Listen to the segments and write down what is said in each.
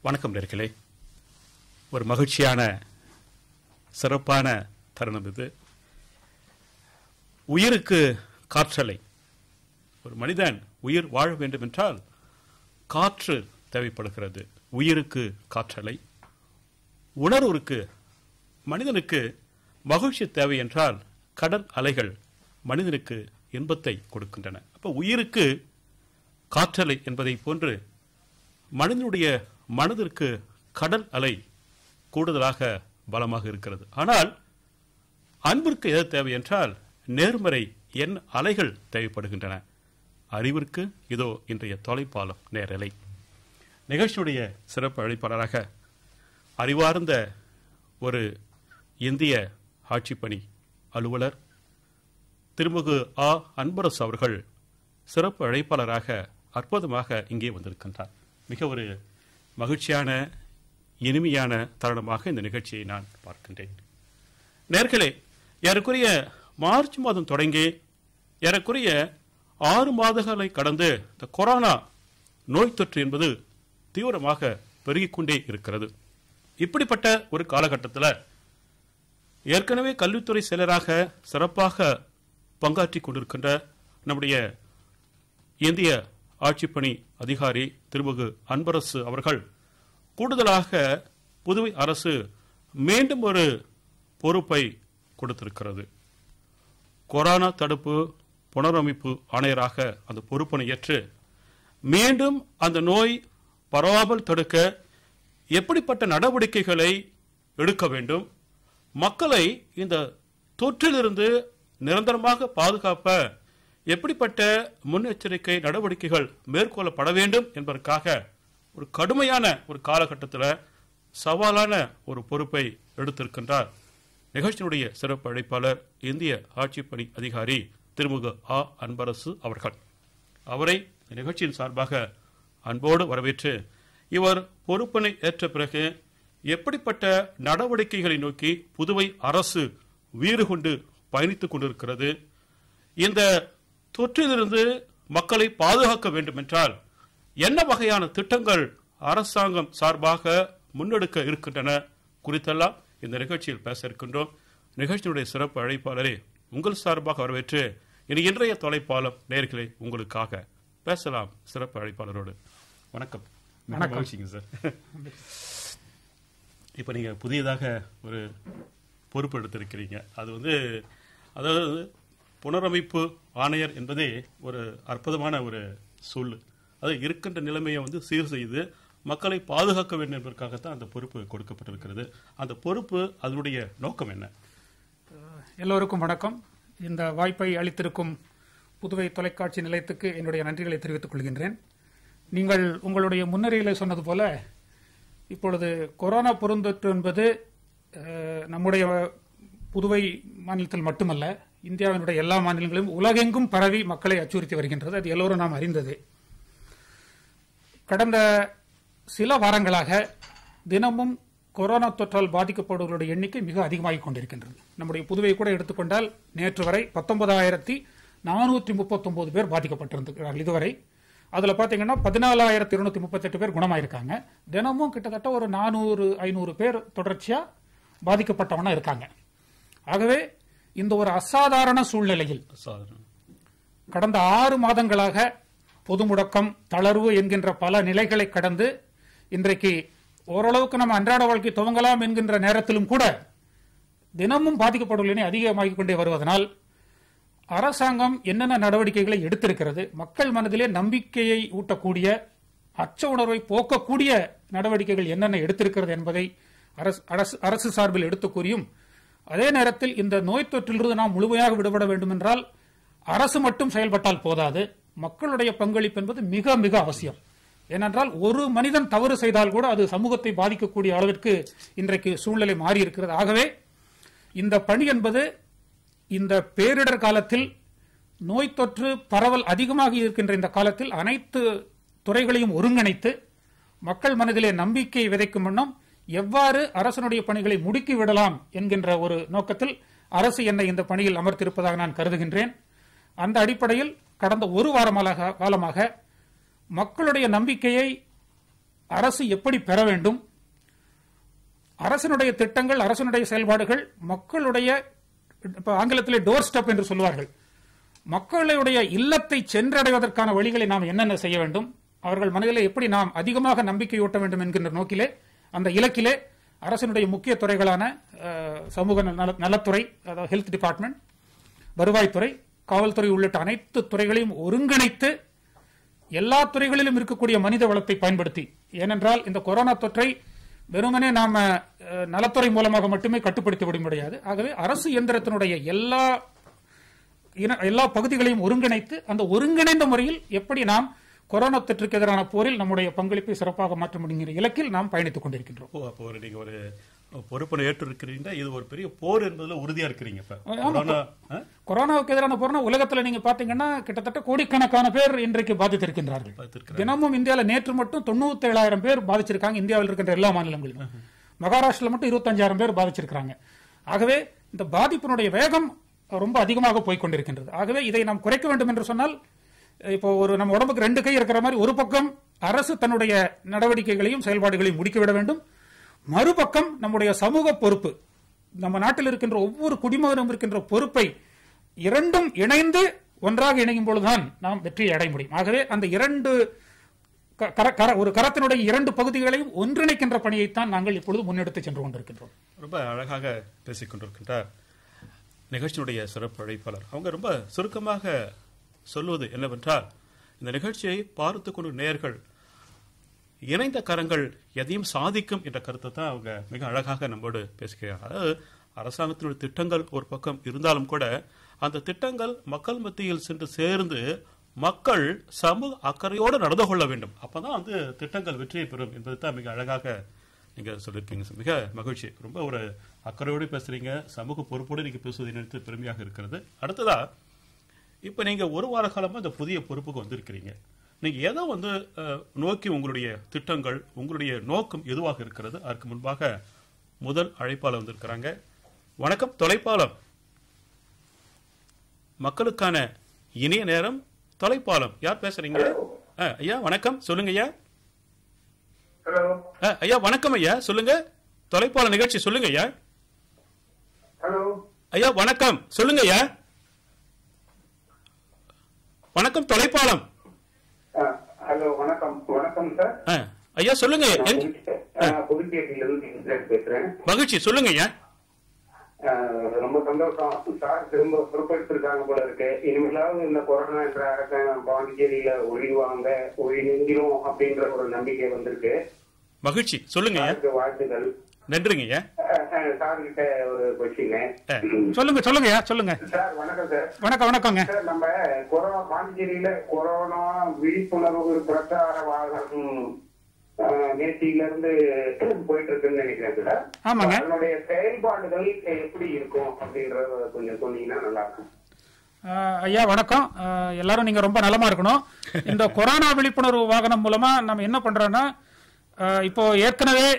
வணக்கம் நேர்களே ஒரு மகிழ்ச்சியான சிறப்பான தருணம் இது உயிருக்கு காற்றலை ஒரு மனிதன் உயிர் வாழ வேண்டும் என்றால் காற்று தேவைப்படுகிறது உயிருக்கு காற்றலை உணர்வுக்கு மனிதனுக்கு மகிழ்ச்சி தேவை என்றால் கடல் அலைகள் மனிதனுக்கு இன்பத்தை கொடுக்கின்றன அப்ப உயிருக்கு காற்றலை என்பதை போன்று மனிதனுடைய மனதிற்கு கடல் அலை கூடுதலாக பலமாக இருக்கிறது ஆனால் அன்பிற்கு எது தேவை என்றால் நேர்மறை எண் அலைகள் தேவைப்படுகின்றன அறிவிற்கு இதோ இன்றைய தொலைப்பாலம் நேரலை நிகழ்ச்சியுடைய சிறப்பு அழைப்பாளராக அறிவார்ந்த ஒரு இந்திய ஆட்சிப்பணி அலுவலர் திருமுகு ஆ அன்பரசு அவர்கள் சிறப்பு அழைப்பாளராக அற்புதமாக இங்கே வந்திருக்கின்றார் மிக ஒரு மகிழ்ச்சியான இனிமையான தருணமாக இந்த நிகழ்ச்சியை நான் பார்க்கின்றேன் நேர்களே ஏறக்குறைய மார்ச் மாதம் தொடங்கி ஏறக்குறைய ஆறு மாதங்களை கடந்து இந்த கொரோனா நோய் தொற்று என்பது தீவிரமாக பெருகிக் கொண்டே இருக்கிறது இப்படிப்பட்ட ஒரு காலகட்டத்தில் ஏற்கனவே கல்வித்துறை செயலராக சிறப்பாக பங்காற்றி கொண்டிருக்கின்ற நம்முடைய இந்திய ஆட்சிப்பணி அதிகாரி திருமுகு அன்பரசு அவர்கள் கூடுதலாக புதுவை அரசு மீண்டும் ஒரு பொறுப்பை கொடுத்திருக்கிறது கொரோனா தடுப்பு புனரமைப்பு ஆணையராக அந்த பொறுப்பினை ஏற்று மீண்டும் அந்த நோய் பரவாமல் தடுக்க எப்படிப்பட்ட நடவடிக்கைகளை எடுக்க வேண்டும் மக்களை இந்த தொற்றிலிருந்து நிரந்தரமாக பாதுகாப்ப எப்படிப்பட்ட முன்னெச்சரிக்கை நடவடிக்கைகள் மேற்கொள்ளப்பட வேண்டும் என்பதற்காக ஒரு கடுமையான ஒரு காலகட்டத்தில் சவாலான ஒரு பொறுப்பை எடுத்திருக்கின்றார் நிகழ்ச்சியினுடைய சிறப்பு அழைப்பாளர் இந்திய ஆட்சிப்பணி அதிகாரி திருமுக ஆ அன்பரசு அவர்கள் அவரை நிகழ்ச்சியின் சார்பாக அன்போடு வரவேற்று இவர் பொறுப்பினை ஏற்ற பிறகு எப்படிப்பட்ட நடவடிக்கைகளை நோக்கி புதுவை அரசு வீறு கொண்டு பயணித்துக் கொண்டிருக்கிறது இந்த தொற்றிலிருந்து மக்களை பாதுகாக்க வேண்டும் என்றால் என்ன வகையான திட்டங்கள் அரசாங்கம் சார்பாக முன்னெடுக்க இருக்கின்றன குறித்தெல்லாம் இந்த நிகழ்ச்சியில் பேச இருக்கின்றோம் நிகழ்ச்சியினுடைய சிறப்பு அழைப்பாளரே உங்கள் சார்பாக வரவேற்று இனி இன்றைய தொலைப்பாலம் நேர்களை உங்களுக்காக பேசலாம் சிறப்பு அழைப்பாளரோடு வணக்கம் மிக மகிழ்ச்சிங்க சார் இப்போ நீங்க புதியதாக ஒரு பொறுப்பு எடுத்திருக்கிறீங்க அது வந்து அதாவது புனரமைப்பு ஆணையர் என்பதே ஒரு அற்புதமான ஒரு சொல் அது இருக்கின்ற நிலைமையை வந்து சீர் செய்து மக்களை பாதுகாக்க வேண்டும் என்பதற்காகத்தான் அந்த பொறுப்பு கொடுக்கப்பட்டிருக்கிறது அந்த பொறுப்பு அதனுடைய நோக்கம் என்ன எல்லோருக்கும் வணக்கம் இந்த வாய்ப்பை அளித்திருக்கும் புதுவை தொலைக்காட்சி நிலையத்துக்கு என்னுடைய நன்றிகளை தெரிவித்துக் கொள்கின்றேன் நீங்கள் உங்களுடைய முன்னுரையில் சொன்னது போல இப்பொழுது கொரோனா பெருந்தொற்று என்பது அஹ், நம்முடைய புதுவை மாநிலத்தில் மட்டுமல்ல இந்தியாவினுடைய எல்லா மாநிலங்களிலும் உலகெங்கும் பரவி மக்களை அச்சுறுத்தி வருகின்றது அது எல்லோரும் நாம் அறிந்தது கடந்த சில வாரங்களாக தினமும் கொரோனா தொற்றால் பாதிக்கப்படுவர்களுடைய எண்ணிக்கை மிக அதிகமாகிக் கொண்டிருக்கின்றது நம்முடைய புதுவை கூட எடுத்துக்கொண்டால் நேற்று வரை பத்தொன்பதாயிரத்தி நானூற்றி முப்பத்தொன்பது பேர் பாதிக்கப்பட்டிருக்கிறார்கள் இதுவரை அதுல பாத்தீங்கன்னா பதினாலாயிரத்தி இருநூத்தி முப்பத்தெட்டு பேர் குணமாயிருக்காங்க தினமும் கிட்டத்தட்ட ஒரு நானூறு ஐநூறு பேர் தொடர்ச்சியா பாதிக்கப்பட்டவனா இருக்காங்க ஆகவே இந்த ஒரு அசாதாரண சூழ்நிலையில் சாதாரண கடந்த ஆறு மாதங்களாக பொது முடக்கம் தளர்வு என்கின்ற பல நிலைகளை கடந்து இன்றைக்கு ஓரளவுக்கு நம்ம அன்றாட வாழ்க்கை துவங்கலாம் என்கின்ற நேரத்திலும் கூட தினமும் பாதிக்கப்படுவதை அதிகமாகிக் கொண்டே வருவதனால் அரசாங்கம் என்னென்ன நடவடிக்கைகளை எடுத்திருக்கிறது மக்கள் மனதிலே நம்பிக்கையை ஊட்டக்கூடிய அச்ச உணர்வை போக்கக்கூடிய நடவடிக்கைகள் என்னென்ன எடுத்திருக்கிறது என்பதை அரசு- அரசு- அரசு சார்பில் எடுத்துக் கூறியும் அதே நேரத்தில் இந்த நோய் தொற்றிலிருந்து நாம் முழுமையாக விடுபட வேண்டும் என்றால் அரசு மட்டும் செயல்பட்டால் போதாது மக்களுடைய பங்களிப்பு என்பது மிக மிக அவசியம் ஏனென்றால் ஒரு மனிதன் தவறு செய்தால் கூட அது சமூகத்தை பாதிக்கக்கூடிய அளவிற்கு இன்றைக்கு சூழ்நிலை மாறி இருக்கிறது ஆகவே இந்த பணி என்பது இந்த பேரிடர் காலத்தில் நோய் தொற்று பரவல் அதிகமாக இருக்கின்ற இந்த காலத்தில் அனைத்து துறைகளையும் ஒருங்கிணைத்து மக்கள் மனதிலே நம்பிக்கை விதைக்கும் வண்ணம் எவ்வாறு அரசனுடைய பணிகளை முடுக்கி விடலாம் என்கின்ற ஒரு நோக்கத்தில் அரசு என்னை இந்த பணியில் அமர்த்திருப்பதாக நான் கருதுகின்றேன் அந்த அடிப்படையில் கடந்த ஒரு வாரமாக காலமாக மக்களுடைய நம்பிக்கையை அரசு எப்படி பெற வேண்டும் அரசினுடைய திட்டங்கள் அரசினுடைய செயல்பாடுகள் மக்களுடைய இப்ப ஆங்கிலத்திலே டோர் ஸ்டெப் என்று சொல்வார்கள் மக்களுடைய இல்லத்தை சென்றடைவதற்கான வழிகளை நாம் என்னென்ன செய்ய வேண்டும் அவர்கள் மனதிலே எப்படி நாம் அதிகமாக நம்பிக்கையூட்ட வேண்டும் என்கின்ற நோக்கிலே அந்த இலக்கிலே அரசினுடைய முக்கிய துறைகளான அஹ், சமூக நல- நலத்துறை அதாவது ஹெல்த் டிபார்ட்மெண்ட் வருவாய்த்துறை காவல்துறை உள்ளிட்ட அனைத்து துறைகளையும் ஒருங்கிணைத்து எல்லா துறைகளிலும் இருக்கக்கூடிய மனித வளத்தை பயன்படுத்தி ஏனென்றால் இந்த கொரோனா தொற்றை வெறுமனே நாம அஹ், நலத்துறை மூலமாக மட்டுமே கட்டுப்படுத்தி விட முடியாது ஆகவே அரசு இயந்திரத்தினுடைய எல்லா இன- எல்லா பகுதிகளையும் ஒருங்கிணைத்து அந்த ஒருங்கிணைந்த முறையில் எப்படி நாம் கொரோனா தொற்றுக்கு எதிரான போரில் நம்முடைய பங்களிப்பை சிறப்பாக மாற்ற முடியுங்கிற இலக்கில் நாம் பயணித்துக் கொண்டிருக்கின்றோம் ஓ அப்போ ஒரு நீங்க ஒரு பொறுப்பை ஏற்று இருக்கிறீங்க இது ஒரு பெரிய போர் என்பதுல உறுதியா இருக்கிறீங்க இப்ப ஆமா. கொரோனா ஆ? கொரோனாவுக்கு எதிரான போர்னா உலகத்துல நீங்க பாத்தீங்கன்னா கிட்டத்தட்ட கோடிக்கணக்கான பேர் இன்றைக்கு பாதித்திருக்கின்றார்கள் பார்த்திருக்கிறேன். தினமும் இந்தியாவில் நேற்று மட்டும் தொண்ணூத்தி ஏழாயிரம் பேர் பாதிச்சிருக்காங்க இந்தியாவில் இருக்கின்ற எல்லா மாநிலங்களிலும் மகாராஷ்டிரா மட்டும் இருபத்தஞ்சாயிரம் பேர் பாதிச்சிருக்காங்க ஆகவே இந்த பாதிப்பினுடைய வேகம் ரொம்ப அதிகமாக போய் கொண்டிருக்கின்றது ஆகவே இதை நாம் குறைக்க வேண்டும் என்று சொன்னால் இப்போ ஒரு நம்ம உடம்புக்கு ரெண்டு கை இருக்கிற மாதிரி ஒரு பக்கம் அரசு தன்னுடைய நடவடிக்கைகளையும் செயல்பாடுகளையும் முடுக்கிவிட வேண்டும் மறுபக்கம் நம்முடைய சமூக பொறுப்பு நம்ம நாட்டில் இருக்கின்ற ஒவ்வொரு குடிமகனும் இருக்கின்ற பொறுப்பை இரண்டும் இணைந்து ஒன்றாக இணையும் பொழுதுதான் நாம் வெற்றியை அடைய முடியும் ஆகவே அந்த இரண்டு க- கர- கர- ஒரு கரத்தினுடைய இரண்டு பகுதிகளையும் ஒன்றிணைக்கின்ற பணியைத்தான் நாங்கள் இப்பொழுது முன்னெடுத்து சென்று கொண்டிருக்கின்றோம் ரொம்ப அழகாக பேசிக் கொண்டிருக்கின்றார் நிகழ்ச்சியினுடைய சிறப்பு அழைப்பாளர் அவங்க ரொம்ப சுருக்கமாக சொல்வது என்னவென்றால் இந்த நிகழ்ச்சியை பார்த்து கொண்டு நேயர்கள் இணைந்த கரங்கள் எதையும் சாதிக்கும் என்ற கருத்தை தான் அவங்க மிக அழகாக நம்மோடு பேசுகிறார் அதாவது அரசாங்கத்தினுடைய திட்டங்கள் ஒரு பக்கம் இருந்தாலும் கூட அந்த திட்டங்கள் மக்கள் மத்தியில் சென்று சேர்ந்து மக்கள் சமூக அக்கறையோடு நடந்து கொள்ள வேண்டும் அப்பதான் வந்து திட்டங்கள் வெற்றியை பெறும் என்பது தான் மிக அழகாக நீங்க சொல்லியிருக்கீங்க சார். மிக மகிழ்ச்சி ரொம்ப ஒரு அக்கறையோடு பேசுறீங்க சமூக பொறுப்போடு நீங்க பேசுவதை நினைத்து பெருமையாக இருக்கிறது அடுத்ததா இப்ப நீங்க ஒரு வார காலமா இந்த புதிய பொறுப்புக்கு வந்திருக்கிறீங்க நீங்க எதை வந்து அஹ், நோக்கி உங்களுடைய திட்டங்கள் உங்களுடைய நோக்கம் எதுவாக இருக்கிறது அதற்கு முன்பாக முதல் அழைப்பாளர் வந்திருக்கிறாங்க வணக்கம் தொலைப்பாலம் மக்களுக்கான இனிய நேரம் தொலைப்பாலம் யார் பேசுறீங்க அஹ், ஐயா வணக்கம் சொல்லுங்க ஐயா ஹலோ அஹ், ஐயா வணக்கம் ஐயா சொல்லுங்க தொலைப்பால நிகழ்ச்சி சொல்லுங்க ஐயா ஹலோ ஐயா வணக்கம் சொல்லுங்க ஐயா வணக்கம் தொலைப்பாலம் ஹலோ வணக்கம் வணக்கம் சார் அஹ், ஐயா சொல்லுங்க நான் எங்க- புதுச்சே- நான் புதுச்சேரியில இருந்து இன்ஸ்ரேட் பேசுறேன் மகிழ்ச்சி சொல்லுங்க ஐயா அஹ், ரொம்ப சந்தோஷம் சார் திரும்ப பொறுப்பெடுத்திருக்காங்க போல இருக்கு இனிமேலாவது இந்த கொரோனா என்ற அரசன் பாண்டிச்சேரியில ஒழிவாங்க ஒழிஞ்சிரும் அப்படின்ற ஒரு நம்பிக்கை வந்திருக்கு மகிழ்ச்சி சொல்லுங்க ஐயா சாருக்கு வாழ்த்துக்கள் நன்றிங்க ஐயா சார் கிட்ட ஒரு கொஸ்டின் அஹ், சொல்லுங்க சொல்லுங்க ஐயா சொல்லுங்க சார் வணக்கம் சார் வணக்கம் வணக்கங்க சார் நம்ம கொரோனா பாண்டிச்சேரியில கொரோனா விழிப்புணர்வு பிரச்சார வாகனம் அஹ், நேத்தியில இருந்து போயிட்டு இருக்குன்னு நினைக்கிறேன் சார் ஆமாங்க. அதனுடைய செயல்பாடுகள் எப்படி இருக்கும் அப்படின்றத கொஞ்சம் சொன்னீங்கன்னா நல்லா இருக்கும் ஆஹ் ஐயா வணக்கம் ஆஹ் எல்லாரும் நீங்க ரொம்ப நலமா இருக்கணும் இந்த கொரோனா விழிப்புணர்வு வாகனம் மூலமா நம்ம என்ன பண்றோம்னா ஆஹ் இப்போ ஏற்கனவே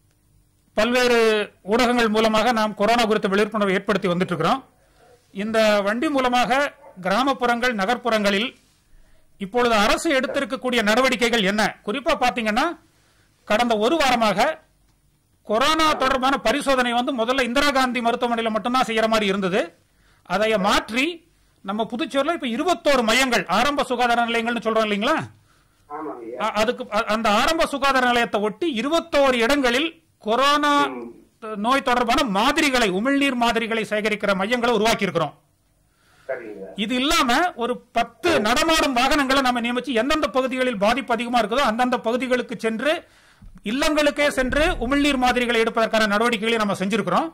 பல்வேறு ஊடகங்கள் மூலமாக நாம் கொரோனா குறித்த விழிப்புணர்வு ஏற்படுத்தி வந்துட்டு இருக்கிறோம் இந்த வண்டி மூலமாக கிராமப்புறங்கள் நகர்ப்புறங்களில் இப்பொழுது அரசு எடுத்திருக்கக்கூடிய நடவடிக்கைகள் என்ன குறிப்பா பாத்தீங்கன்னா கடந்த ஒரு வாரமாக கொரோனா தொடர்பான பரிசோதனை வந்து முதல்ல இந்திரா காந்தி மருத்துவமனையில் மட்டும்தான் செய்யற மாதிரி இருந்தது அதை மாற்றி நம்ம புதுச்சேரியில் இப்ப இருபத்தோரு மையங்கள் ஆரம்ப சுகாதார நிலையங்கள்னு சொல்றோம் இல்லைங்களா ஆமாங்க ஐயா அ- அதுக்கு அ- அந்த ஆரம்ப சுகாதார நிலையத்தை ஒட்டி இருபத்தோரு இடங்களில் கொரோனா நோய் தொடர்பான மாதிரிகளை உமிழ்நீர் மாதிரிகளை சேகரிக்கிற மையங்களை உருவாக்கி இருக்கிறோம் சரிங்க இது இல்லாம ஒரு பத்து நடமாடும் வாகனங்களை நம்ம நியமிச்சு எந்தெந்த பகுதிகளில் பாதிப்பு அதிகமா இருக்குதோ அந்தந்த பகுதிகளுக்கு சென்று இல்லங்களுக்கே சென்று உமிழ்நீர் மாதிரிகளை எடுப்பதற்கான நடவடிக்கைகளை நம்ம செஞ்சிருக்கிறோம்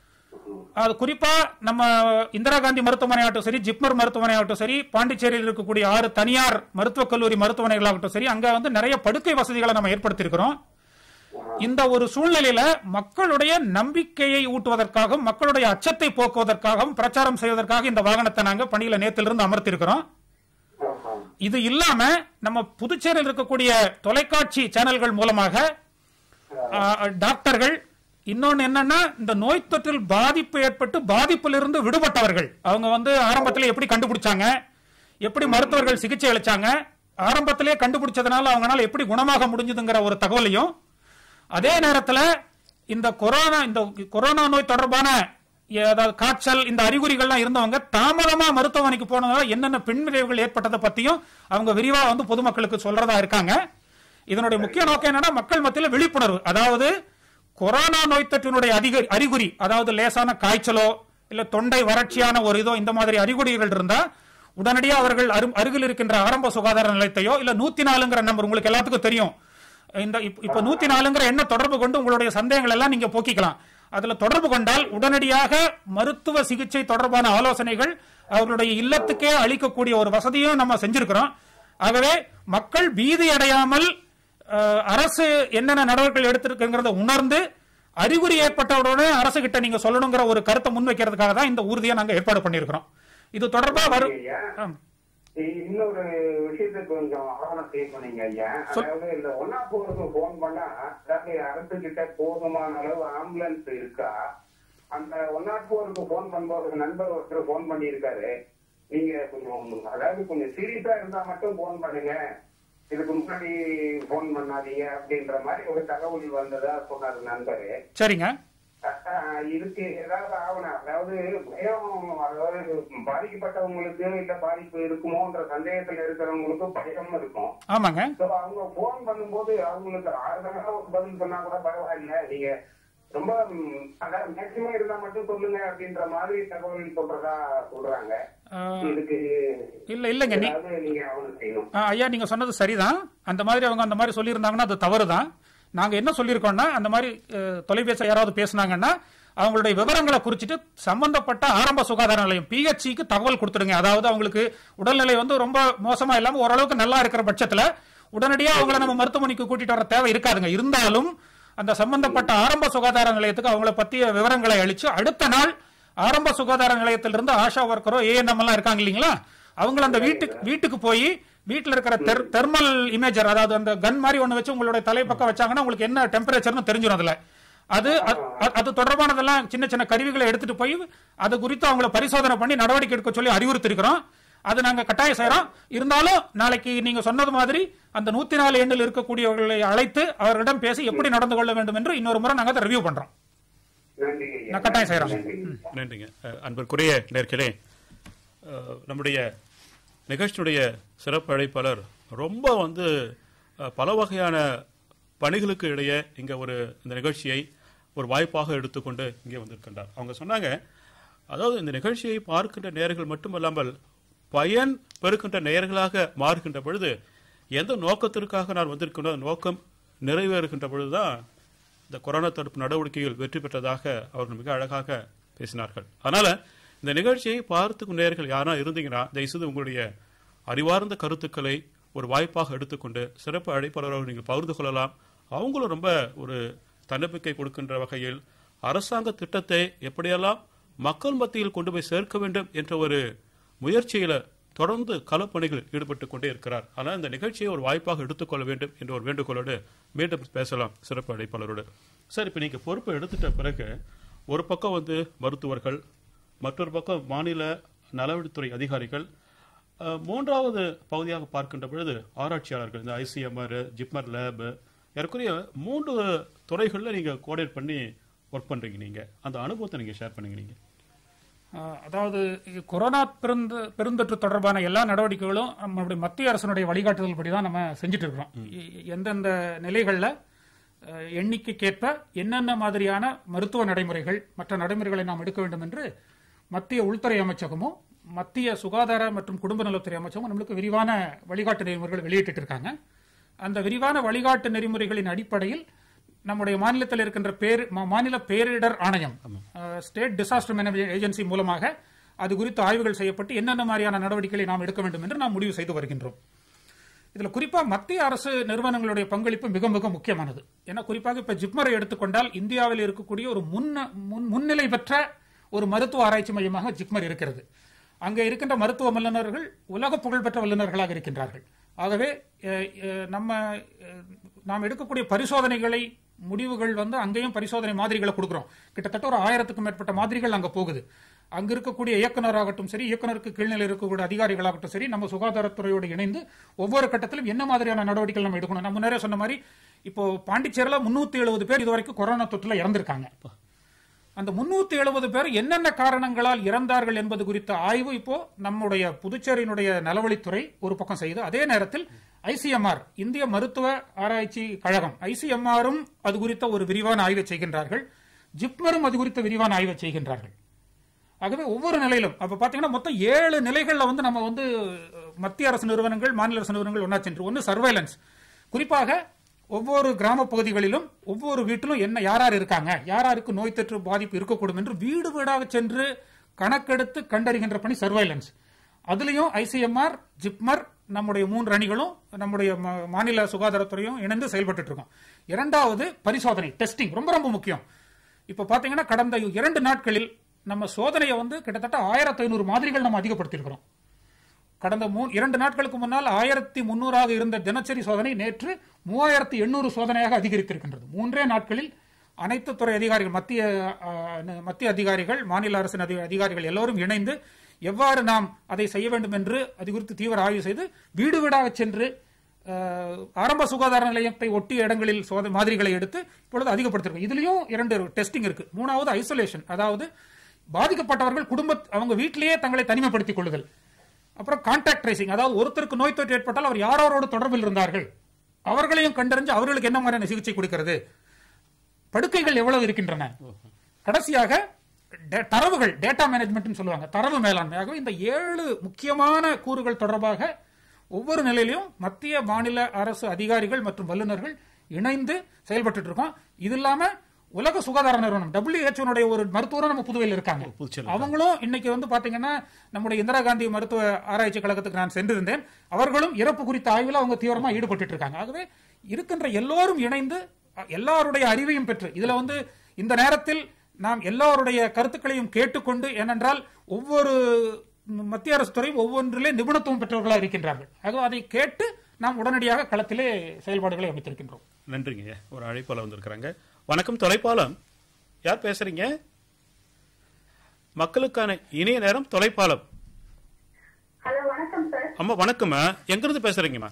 அது குறிப்பா நம்ம இந்திரா காந்தி மருத்துவமனை ஆகட்டும் சரி ஜிப்மர் மருத்துவமனை ஆகட்டும் சரி பாண்டிச்சேரியில் இருக்கக்கூடிய ஆறு தனியார் மருத்துவக் கல்லூரி மருத்துவமனைகள் ஆகட்டும் சரி அங்க வந்து நிறைய படுக்கை வசதிகளை நம்ம ஏற்படுத்தியிருக்கிறோம் இந்த ஒரு சூழ்நிலையில மக்களுடைய நம்பிக்கையை ஊட்டுவதற்காகவும் மக்களுடைய அச்சத்தை போக்குவதற்காகவும் பிரச்சாரம் செய்வதற்காக இந்த வாகனத்தை நாங்க பணியில நேத்திலிருந்து அமர்த்தியிருக்கிறோம் ஆஹா. இது இல்லாம நம்ம புதுச்சேரியில் இருக்கக்கூடிய தொலைக்காட்சி சேனல்கள் மூலமாக ஆ, டாக்டர்கள் இன்னொன்னு என்னன்னா இந்த நோய் தொற்றில் பாதிப்பு ஏற்பட்டு பாதிப்பிலிருந்து விடுபட்டவர்கள் அவங்க வந்து ஆரம்பத்தில் எப்படி கண்டுபிடிச்சாங்க எப்படி மருத்துவர்கள் சிகிச்சை அளிச்சாங்க ஆரம்பத்திலே கண்டுபிடிச்சதுனால அவங்களால எப்படி குணமாக முடிஞ்சதுங்கிற ஒரு தகவலையும் அதே நேரத்தில் இந்த கொரோனா இந்த கொரோனா நோய் தொடர்பான ஏதாவது காய்ச்சல் இந்த அறிகுறிகள்லாம் இருந்தவங்க தாமதமா மருத்துவமனைக்கு போனதால என்னென்ன பின்விளைவுகள் ஏற்பட்டதை பத்தியும் அவங்க விரிவா வந்து பொதுமக்களுக்கு சொல்றதா இருக்காங்க இதனுடைய முக்கிய நோக்கம் என்னன்னா மக்கள் மத்தியில் விழிப்புணர்வு அதாவது கொரோனா நோய் தொற்றினுடைய அதிக அறிகுறி அதாவது லேசான காய்ச்சலோ இல்ல தொண்டை வறட்சியான ஒரு இதோ இந்த மாதிரி அறிகுறிகள் இருந்தா உடனடியாக அவர்கள் அரு- அருகில் இருக்கின்ற ஆரம்ப சுகாதார நிலையத்தையோ இல்ல நூத்தி நாலுங்கிற நம்பர் உங்களுக்கு எல்லாத்துக்கும் தெரியும் இந்த இப்ப- இப்ப நூத்தி நாலுங்கிற எண்ண தொடர்பு கொண்டு உங்களுடைய சந்தேகங்கள் எல்லாம் நீங்க போக்கிக்கலாம் அதுல தொடர்பு கொண்டால் உடனடியாக மருத்துவ சிகிச்சை தொடர்பான ஆலோசனைகள் அவர்களுடைய இல்லத்துக்கே அளிக்கக்கூடிய ஒரு வசதியும் நம்ம செஞ்சிருக்கிறோம் ஆகவே மக்கள் பீதி அடையாமல் அஹ், அரசு என்னென்ன நடவடிக்கைகள் எடுத்திருக்குங்கிறத உணர்ந்து அறிகுறி ஏற்பட்டவுடனே அரசு கிட்ட நீங்க சொல்லணுங்கிற ஒரு கருத்தை முன்வைக்கிறதுக்காக தான் இந்த உறுதியை நாங்க ஏற்பாடு பண்ணியிருக்கிறோம் இது தொடர்பா வரும் ஐயா. ஆம். இன்னொரு விஷயத்தை கொஞ்சம் ஆவணம் செய்ய பண்ணீங்க ஐயா அதாவது இந்த ஒன்னா போருக்கு போன் பண்ணா அதாவது அரசு கிட்ட போதுமான அளவு ஆம்புலன்ஸ் இருக்கா அந்த ஒன் நாட் போருக்கு போன் பண்ணும்போது நண்பர் ஒருத்தர் போன் பண்ணியிருக்காரு நீங்க கொஞ்சம் அதாவது கொஞ்சம் சீரியஸா இருந்தா மட்டும் போன் பண்ணுங்க இதுக்கு முன்னாடி போன் பண்ணாதீங்க அப்படின்ற மாதிரி ஒரு தகவல் வந்ததா சொன்னாரு நண்பரு சரிங்க அஹ் இதுக்கு ஏதாவது ஆவணம் அதாவது பயம் அதாவது பாதிக்கப்பட்டவங்களுக்கு இல்ல பாதிப்பு இருக்குமோன்ற சந்தேகத்துல இருக்கிறவங்களுக்கு பயம் இருக்கும் ஆமாங்க So, அவங்க போன் பண்ணும்போது அவங்களுக்கு ஆறுதலான ஒரு பதில் சொன்னா கூட பரவாயில்ல நீங்க ரொம்ப ம், அதாவது மேக்சிமம் இருந்தா மட்டும் சொல்லுங்க அப்படின்ற மாதிரி தகவல் சொல்றதா சொல்றாங்க அஹ், இதுக்கு இல்ல இல்லைங்க நீ ஏதாவது நீங்க ஆவணம் செய்யணும் ஆ, ஐயா நீங்க சொன்னது சரிதான் அந்த மாதிரி அவங்க அந்த மாதிரி சொல்லியிருந்தாங்கன்னா அது தவறுதான் நாங்க என்ன சொல்லியிருக்கோம்னா அந்த மாதிரி அஹ், தொலைபேசியில் யாராவது பேசுனாங்கன்னா அவங்களுடைய விவரங்களை குறிச்சிட்டு சம்பந்தப்பட்ட ஆரம்ப சுகாதார நிலையம் பிஹெச்சிக்கு தகவல் கொடுத்துடுங்க அதாவது அவங்களுக்கு உடல்நிலை வந்து ரொம்ப மோசமா இல்லாம ஓரளவுக்கு நல்லா இருக்கிற பட்சத்துல உடனடியா அவங்கள நம்ம மருத்துவமனைக்கு கூட்டிட்டு வர தேவை இருக்காதுங்க இருந்தாலும் அந்த சம்பந்தப்பட்ட ஆரம்ப சுகாதார நிலையத்துக்கு அவங்கள பத்திய விவரங்களை அளிச்சு அடுத்த நாள் ஆரம்ப சுகாதார நிலையத்திலிருந்து ஆஷா ஒர்க்கரோ ஏஎன்எம் எல்லாம் இருக்காங்க இல்லைங்களா அவங்கள அந்த வீட்டுக்கு வீட்டுக்கு போய் வீட்டுல இருக்கிற தெர்மல் இமேஜர் அதாவது அந்த கன் மாதிரி ஒண்ணு வச்சு உங்களுடைய தலைப்பக்கம் வச்சாங்கன்னா உங்களுக்கு என்ன டெம்பரேச்சர்னு தெரிஞ்சிடும் அதுல அது அ- அ- அது தொடர்பானதெல்லாம் சின்ன சின்ன கருவிகளை எடுத்துட்டு போய் அது குறித்து அவங்கள பரிசோதனை பண்ணி நடவடிக்கை எடுக்க சொல்லி அறிவுறுத்திருக்கிறோம் அது நாங்க கட்டாயம் செய்யறோம் இருந்தாலும் நாளைக்கு நீங்க சொன்னது மாதிரி அந்த நூத்தி நாலு எண்ணில் இருக்கக்கூடியவர்களை அழைத்து அவர்களிடம் பேசி எப்படி நடந்து கொள்ள வேண்டும் என்று இன்னொரு முறை நாங்க அதை ரிவ்யூ பண்றோம் நன்றி ஐயா. நான் கட்டாயம் செய்றோம். நன்றி. நன்றிங்க அஹ், அன்பிற்குரிய நேர்களே அஹ், நம்முடைய நிகழ்ச்சியுடைய சிறப்பு அழைப்பாளர் ரொம்ப வந்து அஹ், பல வகையான பணிகளுக்கு இடையே இங்க ஒரு இந்த நிகழ்ச்சியை ஒரு வாய்ப்பாக எடுத்துக்கொண்டு இங்கே வந்திருக்கின்றார் அவங்க சொன்னாங்க அதாவது இந்த நிகழ்ச்சியை பார்க்கின்ற நேயர்கள் மட்டுமல்லாமல் பயன் பெறுகின்ற நேயர்களாக மாறுகின்ற பொழுது எந்த நோக்கத்திற்காக நான் வந்திருக்கின்றோ அந்த நோக்கம் நிறைவேறுகின்ற பொழுதுதான் இந்த கொரோனா தடுப்பு நடவடிக்கையில் வெற்றி பெற்றதாக அவர்கள் மிக அழகாக பேசினார்கள் அதனால இந்த நிகழ்ச்சியை பார்த்து நேயர்கள் யாரா இருந்தீங்கன்னா தயவுசெய்து உங்களுடைய அறிவார்ந்த கருத்துக்களை ஒரு வாய்ப்பாக எடுத்துக்கொண்டு சிறப்பு அழைப்பாளரோடு நீங்கள் பகிர்ந்து கொள்ளலாம் அவங்களும் ரொம்ப ஒரு தன்னம்பிக்கை கொடுக்கின்ற வகையில் அரசாங்க திட்டத்தை எப்படியெல்லாம் மக்கள் மத்தியில் கொண்டு போய் சேர்க்க வேண்டும் என்ற ஒரு முயற்சியில தொடர்ந்து களப்பணிகள் ஈடுபட்டு கொண்டே இருக்கிறார் ஆனால் இந்த நிகழ்ச்சியை ஒரு வாய்ப்பாக எடுத்துக்கொள்ள வேண்டும் என்ற ஒரு வேண்டுகோளோடு மீண்டும் பேசலாம் சிறப்பு அழைப்பாளரோடு சார் இப்போ நீங்கள் பொறுப்பை எடுத்துட்ட பிறகு ஒரு பக்கம் வந்து மருத்துவர்கள் மற்றொரு பக்கம் மாநில நலவழித்துறை அதிகாரிகள் அஹ், மூன்றாவது பகுதியாக பார்க்கின்ற பொழுது ஆராய்ச்சியாளர்கள் இந்த ஐசிஎம்ஆர் ஜிப்மர் லேப் ஏறக்குறைய மூன்று துறைகளில் நீங்கள் கோஆர்டினேட் பண்ணி ஒர்க் பண்ணுறீங்க நீங்கள் அந்த அனுபவத்தை நீங்கள் ஷேர் பண்ணுங்க நீங்கள் ஆஹ் அதாவது இது கொரோனா பெருந்து பெருந்தொற்று தொடர்பான எல்லா நடவடிக்கைகளும் நம்மளுடைய மத்திய அரசினுடைய வழிகாட்டுதல் படி தான் நம்ம செஞ்சுட்டு இருக்கிறோம் எ- எந்தெந்த நிலைகளில் எண்ணிக்கைக்கேற்ப என்னென்ன மாதிரியான மருத்துவ நடைமுறைகள் மற்ற நடைமுறைகளை நாம் எடுக்க வேண்டும் என்று மத்திய உள்துறை அமைச்சகமும் மத்திய சுகாதார மற்றும் குடும்ப நலத்துறை அமைச்சகமும் நம்மளுக்கு விரிவான வழிகாட்டு நெறிமுறைகள் வெளியிட்டு இருக்காங்க அந்த விரிவான வழிகாட்டு நெறிமுறைகளின் அடிப்படையில் நம்முடைய மாநிலத்தில் இருக்கின்ற பேர் மா- மாநில பேரிடர் ஆணையம் ஸ்டேட் டிசாஸ்டர் மேனேஜ்மெண்ட் ஏஜென்சி மூலமாக அது குறித்து ஆய்வுகள் செய்யப்பட்டு என்னென்ன மாதிரியான நடவடிக்கைகளை நாம் எடுக்க வேண்டும் என்று நாம் முடிவு செய்து வருகின்றோம் இதுல குறிப்பா மத்திய அரசு நிறுவனங்களுடைய பங்களிப்பு மிக மிக முக்கியமானது ஏன்னா குறிப்பாக இப்ப ஜிப்மரை எடுத்துக்கொண்டால் இந்தியாவில் இருக்கக்கூடிய ஒரு முன்ன முன்- முன்னிலை பெற்ற ஒரு மருத்துவ ஆராய்ச்சி மையமாக ஜிப்மர் இருக்கிறது அங்கே இருக்கின்ற மருத்துவ வல்லுநர்கள் உலக புகழ்பெற்ற வல்லுநர்களாக இருக்கின்றார்கள் ஆகவே அஹ், அஹ், நம்ம அஹ், நாம் எடுக்கக்கூடிய பரிசோதனைகளை முடிவுகள் வந்து அங்கேயும் பரிசோதனை மாதிரிகளை கொடுக்கிறோம் கிட்டத்தட்ட ஒரு ஆயிரத்துக்கும் மேற்பட்ட மாதிரிகள் அங்க போகுது அங்க இருக்கக்கூடிய இயக்குனராகட்டும் சரி இயக்குனருக்கு கீழ்நிலை இருக்கக்கூடிய அதிகாரிகளாகட்டும் சரி நம்ம சுகாதாரத்துறையோடு இணைந்து ஒவ்வொரு கட்டத்திலும் என்ன மாதிரியான நடவடிக்கைகள் நம்ம எடுக்கணும் நம்ம முன்னரே சொன்ன மாதிரி இப்போ பாண்டிச்சேரியில் முன்னூத்தி எழுபது பேர் இதுவரைக்கும் கொரோனா தொற்றுல இறந்திருக்காங்க அந்த முன்னூத்தி எழுபது பேர் என்னென்ன காரணங்களால் இறந்தார்கள் என்பது குறித்த ஆய்வு இப்போ நம்முடைய புதுச்சேரியினுடைய நலவழித்துறை ஒரு பக்கம் செய்து அதே நேரத்தில் ஐசிஎம்ஆர் இந்திய மருத்துவ ஆராய்ச்சி கழகம் ஐசிஎம்ஆரும் அது குறித்த ஒரு விரிவான ஆய்வை செய்கின்றார்கள் ஜிப்மரும் அது குறித்த விரிவான ஆய்வை செய்கின்றார்கள் ஆகவே ஒவ்வொரு நிலையிலும் அப்ப பாத்தீங்கன்னா மொத்தம் ஏழு நிலைகள்ல வந்து நம்ம வந்து அஹ், மத்திய அரசு நிறுவனங்கள் மாநில அரசு நிறுவனங்கள் ஒன்னா சென்று ஒன்னு சர்வேலன்ஸ் குறிப்பாக ஒவ்வொரு கிராம பகுதிகளிலும் ஒவ்வொரு வீட்டிலும் என்ன யார் யார் இருக்காங்க யார் யாருக்கு நோய் தொற்று பாதிப்பு இருக்கக்கூடும் என்று வீடு வீடாக சென்று கணக்கெடுத்து கண்டறிகின்ற பணி சர்வேலன்ஸ் அதுலயும் ஐசிஎம்ஆர் ஜிப்மர் நம்முடைய மூன்று அணிகளும் நம்முடைய ம- மாநில சுகாதாரத்துறையும் இணைந்து செயல்பட்டு இருக்கோம் இரண்டாவது பரிசோதனை டெஸ்டிங் ரொம்ப ரொம்ப முக்கியம் இப்ப பாத்தீங்கன்னா கடந்த இரண்டு நாட்களில் நம்ம சோதனையை வந்து கிட்டத்தட்ட ஆயிரத்தி ஐநூறு மாதிரிகள் நம்ம அதிகப்படுத்தியிருக்கிறோம் கடந்த மூ இரண்டு நாட்களுக்கு முன்னால் ஆயிரத்தி முன்னூறாக இருந்த தினசரி சோதனை நேற்று மூவாயிரத்தி எண்ணூறு சோதனையாக அதிகரித்திருக்கின்றது மூன்றே நாட்களில் அனைத்து துறை அதிகாரிகள் மத்திய ஆ, ந- மத்திய அதிகாரிகள் மாநில அரசின் அதி- அதிகாரிகள் எல்லோரும் இணைந்து எவ்வாறு நாம் அதை செய்ய வேண்டும் என்று அது குறித்து தீவிர ஆய்வு செய்து வீடு வீடாக சென்று ஆ, ஆரம்ப சுகாதார நிலையத்தை ஒட்டிய இடங்களில் சோதனை மாதிரிகளை எடுத்து இப்பொழுது அதிகப்படுத்திருக்கோம் இதுலயும் இரண்டு டெஸ்டிங் இருக்கு மூணாவது ஐசோலேஷன் அதாவது பாதிக்கப்பட்டவர்கள் குடும்ப அவங்க வீட்டிலேயே தங்களை தனிமைப்படுத்திக் கொள்ளுதல் அப்புறம் கான்டாக்ட் ட்ரேசிங் அதாவது ஒருத்தருக்கு நோய் தொற்று ஏற்பட்டால் அவர் யாரோடு தொடர்பில் இருந்தார்கள் அவர்களையும் கண்டறிஞ்சு அவர்களுக்கு என்ன மாதிரியான சிகிச்சை கொடுக்கிறது படுக்கைகள் எவ்வளவு இருக்கின்றன கடைசியாக டே- தரவுகள் டேட்டா மேனேஜ்மெண்ட் சொல்லுவாங்க தரவு மேலாண்மையாக இந்த ஏழு முக்கியமான கூறுகள் தொடர்பாக ஒவ்வொரு நிலையிலும் மத்திய மாநில அரசு அதிகாரிகள் மற்றும் வல்லுநர்கள் இணைந்து செயல்பட்டு இருக்கோம் இது இல்லாம உலக சுகாதார நிறுவனம் WHO ஒரு மருத்துவரும் நம்ம புதுவையில் இருக்காங்க புதுச்சேரியில் அவங்களும் இன்னைக்கு வந்து பாத்தீங்கன்னா நம்முடைய இந்திரா காந்தி மருத்துவ ஆராய்ச்சி கழகத்துக்கு நான் சென்றிருந்தேன் அவர்களும் இறப்பு குறித்த ஆய்வில் அவங்க தீவிரமா ஈடுபட்டு இருக்காங்க ஆகவே இருக்கின்ற எல்லோரும் இணைந்து அ, எல்லாருடைய அறிவையும் பெற்று இதுல வந்து இந்த நேரத்தில் நாம் எல்லாருடைய கருத்துக்களையும் கேட்டுக்கொண்டு ஏனென்றால் ஒவ்வொரு மத்திய அரசு துறையும் ஒவ்வொன்றிலே நிபுணத்துவம் பெற்றவர்களாக இருக்கின்றார்கள் ஆகவே அதை கேட்டு நாம் உடனடியாக களத்திலே செயல்பாடுகளை அமைத்திருக்கின்றோம் நன்றிங்க ஐயா. ஒரு அழைப்பாளர் வந்திருக்கிறாங்க வணக்கம் தொலைப்பாலம் யார் பேசுறீங்க மக்களுக்கான இணைய நேரம் தொலைப்பாலம் ஹலோ வணக்கம் சார் அம்மா வணக்கம்மா எங்கிருந்து பேசுறீங்கம்மா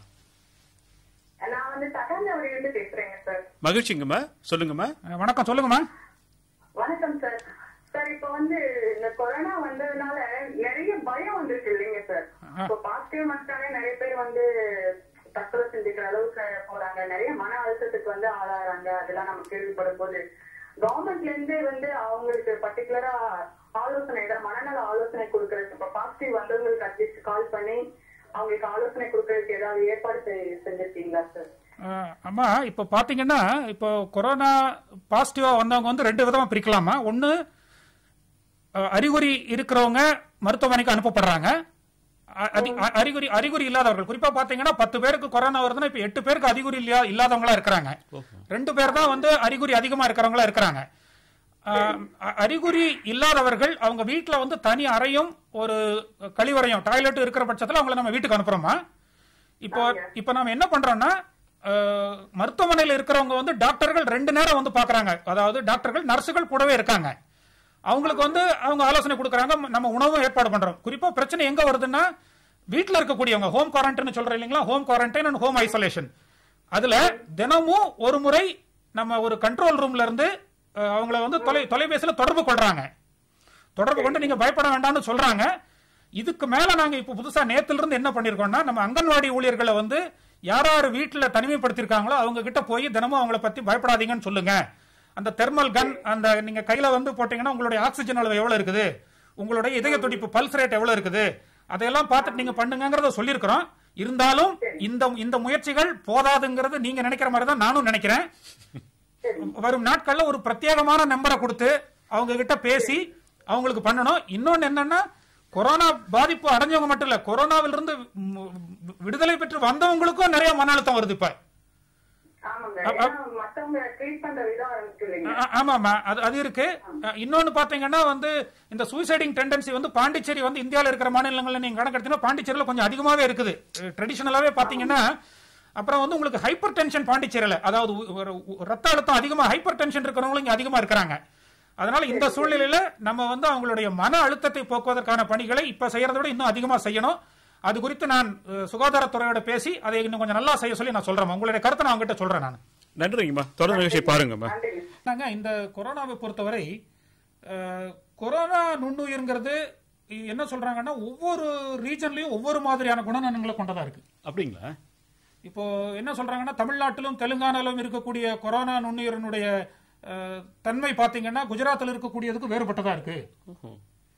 நான் வந்து தட்டாஞ்சாவடியிலிருந்து பேசுறேங்க சார் மகிழ்ச்சிங்கம்மா சொல்லுங்கம்மா அஹ், வணக்கம் சொல்லுங்கம்மா வணக்கம் சார் சார் இப்ப வந்து இந்த கொரோனா வந்ததுனால நிறைய பயம் வந்துருக்கு இல்லைங்க சார் இப்போ பாசிட்டிவ் வந்துட்டாலே நிறைய பேர் வந்து தற்கொலை செஞ்சுக்கிற அளவுக்கு போறாங்க நிறைய மன அழுத்தத்துக்கு வந்து ஆளாறாங்க அதெல்லாம் நம்ம கேள்விப்படும் போது கவர்மெண்ட்ல இருந்து வந்து அவங்களுக்கு பர்டிகுலரா ஆலோசனை ஏதாவது மனநல ஆலோசனை கொடுக்கறதுக்கு இப்ப பாசிட்டிவ் வந்தவங்களுக்கு அட்லீஸ்ட் கால் பண்ணி அவங்களுக்கு ஆலோசனை கொடுக்கறதுக்கு ஏதாவது ஏற்பாடு செய்- செஞ்சிருக்கீங்களா சார் அஹ், அம்மா இப்போ பாத்தீங்கன்னா இப்போ கொரோனா பாசிட்டிவா வந்தவங்க வந்து ரெண்டு விதமா பிரிக்கலாமா ஒன்னு அஹ், அறிகுறி இருக்கிறவங்க மருத்துவமனைக்கு அனுப்பப்படுறாங்க அ- அதி- அ- அறிகுறி அறிகுறி இல்லாதவர்கள் குறிப்பா பாத்தீங்கன்னா பத்து பேருக்கு கொரோனா வருதுன்னா இப்ப எட்டு பேருக்கு அறிகுறி இல்லையா இல்லாதவங்களா இருக்கிறாங்க ரெண்டு பேர் தான் வந்து அறிகுறி அதிகமா இருக்கிறவங்களா இருக்கிறாங்க அஹ், அ- அறிகுறி இல்லாதவர்கள் அவங்க வீட்டுல வந்து தனி அறையும் ஒரு கழிவறையும் டாய்லெட் இருக்கிற பட்சத்துல அவங்கள நம்ம வீட்டுக்கு அனுப்புறோமா இப்போ இப்போ நாம என்ன பண்றோம்னா அஹ், மருத்துவமனையில் இருக்கிறவங்க வந்து டாக்டர்கள் ரெண்டு நேரம் வந்து பாக்குறாங்க அதாவது டாக்டர்கள் நர்சுகள் கூடவே இருக்காங்க அவங்களுக்கு வந்து அவங்க ஆலோசனை கொடுக்கறாங்க நம்ம உணவும் ஏற்பாடு பண்றோம் குறிப்பா பிரச்சனை எங்க வருதுன்னா வீட்ல இருக்கக்கூடியவங்க ஹோம் குவாரண்டைன் சொல்றோம் இல்லைங்களா home quarantine and home isolation அதுல தினமும் ஒரு முறை நம்ம ஒரு கண்ட்ரோல் ரூம்ல இருந்து அஹ், அவங்கள வந்து தொலை தொலைபேசியில தொடர்பு கொள்றாங்க தொடர்பு கொண்டு நீங்க பயப்பட வேண்டாம்னு சொல்றாங்க இதுக்கு மேல நாங்க இப்ப புதுசா நேத்துல இருந்து என்ன பண்ணிருக்கோம்னா நம்ம அங்கன்வாடி ஊழியர்களை வந்து யார் யார் வீட்டுல தனிமைப்படுத்திருக்காங்களோ அவங்க கிட்ட போய் தினமும் அவங்கள பத்தி பயப்படாதீங்கன்னு சொல்லுங்க அந்த தெர்மல் கன் அந்த நீங்க கையில வந்து போட்டீங்கன்னா உங்களுடைய ஆக்சிஜன் அளவு எவ்வளவு இருக்குது உங்களுடைய இதய துடிப்பு பல்ஸ் ரேட் எவ்வளவு இருக்குது அதையெல்லாம் பார்த்துட்டு நீங்க பண்ணுங்கங்கறத சொல்லியிருக்கிறோம் இருந்தாலும் இந்த இந்த முயற்சிகள் போதாதுங்கிறது நீங்க நினைக்கிற மாதிரி தான் நானும் நினைக்கிறேன் வரும் நாட்கள்ல ஒரு பிரத்யேகமான நம்பரை கொடுத்து அவங்க கிட்ட பேசி அவங்களுக்கு பண்ணணும் இன்னொன்னு என்னன்னா கொரோனா பாதிப்பு அடைஞ்சவங்க மட்டும் இல்ல கொரோனாவிலிருந்து ம், விடுதலை பெற்று வந்தவங்களுக்கும் நிறைய மன அழுத்தம் வருது இப்ப ஆமாங்க அ- அ- ஏன்னா மத்தவங்க ட்ரீட் பண்ற விதம் இருக்கு இல்லைங்க ஆ- ஆமாமா அது அது இருக்கு அஹ், இன்னொன்னு பாத்தீங்கன்னா வந்து இந்த சூசைடிங் டெண்டன்சி வந்து பாண்டிச்சேரி வந்து இந்தியாவில் இருக்கிற மாநிலங்கள்ல நீங்க கணக்கெடுத்தீங்கன்னா பாண்டிச்சேரியில கொஞ்சம் அதிகமாவே இருக்குது ட்ரெடிஷனலாவே பாத்தீங்கன்னா அப்புறம் வந்து உங்களுக்கு ஹைப்பர் டென்ஷன் பாண்டிச்சேரியில அதாவது உ- ஒரு உ- ரத்த அழுத்தம் அதிகமா ஹைப்பர் டென்ஷன் இருக்கிறவங்களும் இங்க அதிகமா இருக்கிறாங்க அதனால இந்த சூழ்நிலையில நம்ம வந்து அவங்களுடைய மன அழுத்தத்தை போக்குவதற்கான பணிகளை இப்ப செய்யறதை விட இன்னும் அதிகமா செய்யணும் அது குறித்து நான் அஹ், சுகாதாரத்துறையோட பேசி அதை இன்னும் கொஞ்சம் நல்லா செய்ய சொல்லி நான் சொல்றேன் உங்களுடைய கருத்தை நான் அவங்ககிட்ட சொல்றேன் நான் நன்றிங்கம்மா தொடர்ந்து நிகழ்ச்சி பாருங்கம்மா நன்றி நாங்க இந்த கொரோனாவை பொறுத்தவரை அஹ், கொரோனா நுண்ணுயிர்ங்கிறது என்ன சொல்றாங்கன்னா ஒவ்வொரு ரீஜன்லயும் ஒவ்வொரு மாதிரியான குணநலன்களை கொண்டதா இருக்கு அப்படிங்களா இப்போ என்ன சொல்றாங்கன்னா தமிழ்நாட்டிலும் தெலுங்கானாலும் இருக்கக்கூடிய கொரோனா நுண்ணுயிரினுடைய அஹ், தன்மை பாத்தீங்கன்னா குஜராத்தில் இருக்கக்கூடியதுக்கு வேறுபட்டதா இருக்கு ஓஹோ.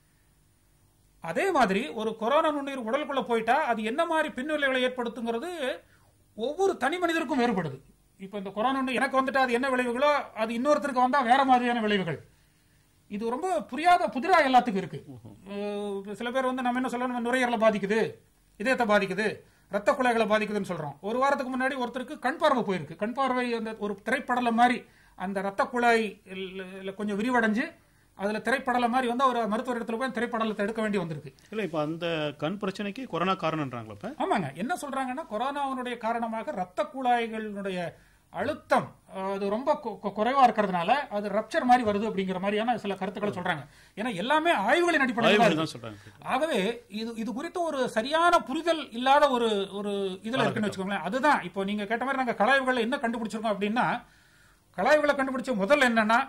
அதே மாதிரி ஒரு கொரோனா நுண்ணுயிர் உடலுக்குள்ள போயிட்டா அது என்ன மாதிரி பின்விளைவுகளை ஏற்படுத்துங்கிறது ஒவ்வொரு தனி மனிதருக்கும் வேறுபடுது இப்போ இந்த கொரோனா நுண்ணுயிர் எனக்கு வந்துட்டு அது என்ன விளைவுகளோ அது இன்னொருத்தருக்கு வந்தா வேற மாதிரியான விளைவுகள் இது ரொம்ப புரியாத புதிரா எல்லாத்துக்கும் இருக்கு அஹ் சில பேர் வந்து நம்ம என்ன சொல்லணும் நுரையீரலை பாதிக்குது இதயத்தை பாதிக்குது ரத்த குழாய்களை பாதிக்குதுன்னு சொல்றோம் ஒரு வாரத்துக்கு முன்னாடி ஒருத்தருக்கு கண் பார்வை போயிருக்கு கண் பார்வை அந்த ஒரு திரைப்படல மாதிரி அந்த ரத்த குழாய் இல்ல- இல்ல கொஞ்சம் விரிவடைஞ்சு அதுல திரைப்படல மாதிரி வந்து அவர் மருத்துவர் இடத்துல போய் திரைப்படலத்தை எடுக்க வேண்டி வந்திருக்கு இல்ல இப்ப அந்த கண் பிரச்சனைக்கு கொரோனா காரணம்ன்றாங்களா இப்ப ஆமாங்க என்ன சொல்றாங்கன்னா கொரோனாவினுடைய காரணமாக ரத்த குழாய்களுடைய அழுத்தம் அஹ், அது ரொம்ப கு- கு- குறைவா இருக்கிறதுனால அது ரப்சர் மாதிரி வருது அப்படிங்கிற மாதிரியான சில கருத்துக்களை சொல்றாங்க ஏன்னா எல்லாமே ஆய்வுகளின் அடிப்படையில் தான் ஆய்வுகள் இருக்கு. தான் சொல்றாங்க ஆகவே இது இது குறித்து ஒரு சரியான புரிதல் இல்லாத ஒரு ஒரு இதுல இருக்குன்னு வச்சுக்கோங்களேன் அதுதான் இப்போ நீங்க கேட்ட மாதிரி நாங்க கலாய்வுகளை என்ன கண்டுபிடிச்சிருக்கோம் அப்படின்னா கலாய்வுகளை கண்டுபிடிச்ச முதல் என்னன்னா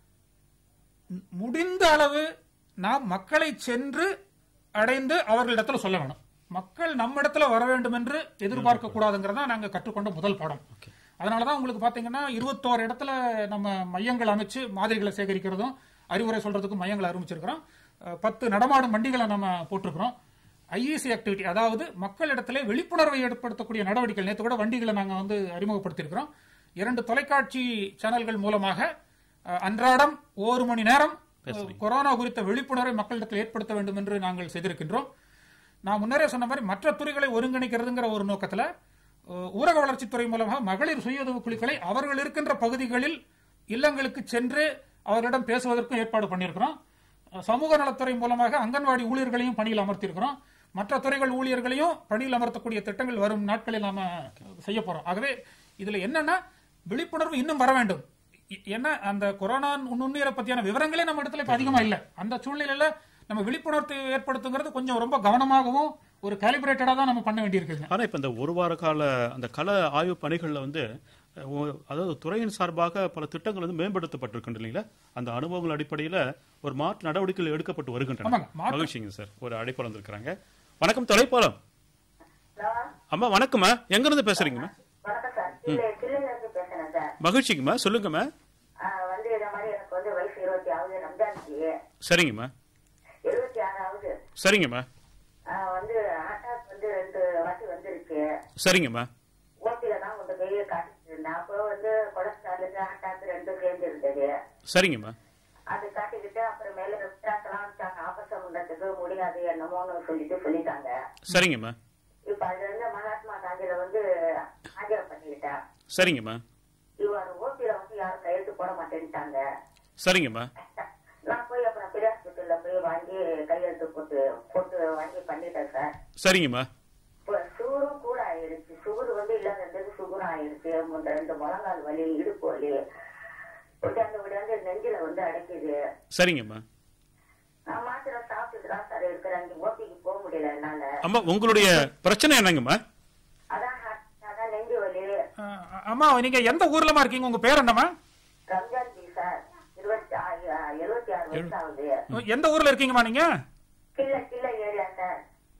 மு- முடிந்த அளவு நாம் மக்களை சென்று அடைந்து அவர்களிடத்துல சொல்ல வேணும் மக்கள் நம்ம இடத்துல வர வேண்டும் என்று எதிர்பார்க்க கூடாதுங்கிறதா நாங்க கற்றுக்கொண்ட முதல் பாடம் அதனாலதான் உங்களுக்கு பாத்தீங்கன்னா இருபத்தோரு இடத்துல நம்ம மையங்கள் அமைச்சு மாதிரிகளை சேகரிக்கிறதும் அறிவுரை சொல்றதுக்கும் மையங்களை ஆரம்பிச்சிருக்கிறோம் அஹ், பத்து நடமாடும் வண்டிகளை நம்ம போட்டிருக்கிறோம் ஐஇசி ஆக்டிவிட்டி அதாவது மக்களிடத்திலே விழிப்புணர்வை ஏற்படுத்தக்கூடிய நடவடிக்கைகள் நேற்று கூட வண்டிகளை நாங்க வந்து அறிமுகப்படுத்தியிருக்கிறோம் இரண்டு தொலைக்காட்சி சேனல்கள் மூலமாக அஹ், அன்றாடம் ஒரு மணி நேரம் அஹ், கொரோனா குறித்த விழிப்புணர்வை மக்களிடத்தில் ஏற்படுத்த வேண்டும் என்று நாங்கள் செய்திருக்கின்றோம் நான் முன்னரே சொன்ன மாதிரி மற்ற துறைகளை ஒருங்கிணைக்கிறதுங்கிற ஒரு நோக்கத்துல அஹ், ஊரக வளர்ச்சித்துறை மூலமாக மகளிர் சுய உதவி குழுக்களை அவர்கள் இருக்கின்ற பகுதிகளில் இல்லங்களுக்கு சென்று அவர்களிடம் பேசுவதற்கும் ஏற்பாடு பண்ணியிருக்கிறோம் அஹ், சமூக நலத்துறை மூலமாக அங்கன்வாடி ஊழியர்களையும் பணியில் அமர்த்தியிருக்கிறோம் மற்ற துறைகள் ஊழியர்களையும் பணியில் அமர்த்தக்கூடிய திட்டங்கள் வரும் நாட்களில் நாம செய்ய போறோம் ஆகவே இதுல என்னன்னா விழிப்புணர்வு இன்னும் வர வேண்டும் இ- ஏன்னா அந்த கொரோனா நுண்ணுயிரை பத்தியான விவரங்களே நம்ம இடத்துல இப்ப அதிகமா இல்ல அந்த சூழ்நிலையில நம்ம விழிப்புணர்வு ஏற்படுத்துங்கிறது கொஞ்சம் ரொம்ப கவனமாகவும் ஒரு கேலிபிரேட்டடா தான் நம்ம பண்ண வேண்டியிருக்குங்க ஆனா இப்ப இந்த ஒரு வார கால அந்த கள ஆய்வு பணிகள்ல வந்து அஹ், ஒ- அதாவது துறையின் சார்பாக பல திட்டங்கள் வந்து மேம்படுத்தப்பட்டிருக்கின்ற இல்லைங்களா அந்த அனுபவங்கள் அடிப்படையில ஒரு மாற்று நடவடிக்கைகள் எடுக்கப்பட்டு வருகின்றன ஆமாங்க, மாற்று- மகிழ்ச்சிங்க சார் ஒரு அழைப்பாளர் வந்திருக்கிறாங்க வணக்கம் தொலைப்பாலம் ஹலோ அம்மா வணக்கம்மா எங்க இருந்து பேசுறீங்கம்மா வணக்கம் சார் இல்ல கிள்ளில இருந்து பேசுறேன் சார் மகிழ்ச்சிங்கம்மா சொல்லுங்கம்மா ஆ, வந்து இந்த மாதிரி எனக்கு வந்து வயசு இருபத்தி ஆகுது ரம்ஜானுக்கு சரிங்கம்மா இருபத்தி ஆறாவது சரிங்கம்மா ஆ, வந்து அட்டாக் வந்து ரெண்டு வாட்டி வந்துருச்சு சரிங்கம்மா ஓபியில தான் கொண்டு போய் காட்டிட்டு இருந்தேன் அப்போ வந்து கொலஸ்ட்ரால் அட்டாக் ரெண்டும் சேர்ந்து இருந்தது சரிங்கம்மா அது காட்டிக்கிட்டு அப்புறம் மேல ரெப்டாக் எல்லாம் வச்சாங்க ஆபரேஷன் பண்றதுக்கு முடியாது என்னமோன்னு சொல்லிட்டு சொல்லிட்டாங்க சரிங்கம்மா இப்ப அதுல இருந்து மகாத்மா காந்தியில வந்து ஆஜர் பண்ணிக்கிட்டேன் சரிங்கம்மா இவர் ஓபியில வந்து யாரும் கையெழுத்து போட மாட்டேன்ட்டாங்க சரிங்கம்மா நான் போய் அப்புறம் பெரிய ஹாஸ்பிட்டல்ல போய் வாங்கி கையெழுத்து போட்டு போட்டு வாங்கி பண்ணிட்டேன் சார் சரிங்கம்மா இப்போ சுகரும் கூட ஆயிருச்சு சுகர் வந்து இல்லாத இருந்தது சுகர் ஆயிருச்சு இந்த ரெண்டு முழங்கால் வலி இடுப்பு வலி விடாந்து விடாந்து நெஞ்சில வந்து அடைக்குது சரிங்கம்மா நான் மாத்திரை சாப்பிட்டுட்டு தான் சார் இருக்கிறேன் இங்க ஓபிக்கு போக முடியல என்னால அம்மா உங்களுடைய பிரச்சனை என்னங்கம்மா அதான் heart- அதான் நெஞ்சு வலி அஹ், அம்மா நீங்க எந்த ஊர்லமா இருக்கீங்க உங்க பேர் என்னம்மா ரம்ஜான் ஜி சார் இருபத்தி ஆ- எழுபத்தி ஆறு வயசு ஆகுது எந்த ஊர்ல இருக்கீங்கம்மா நீங்க கிள்ள கிள்ள ஏரியா சார்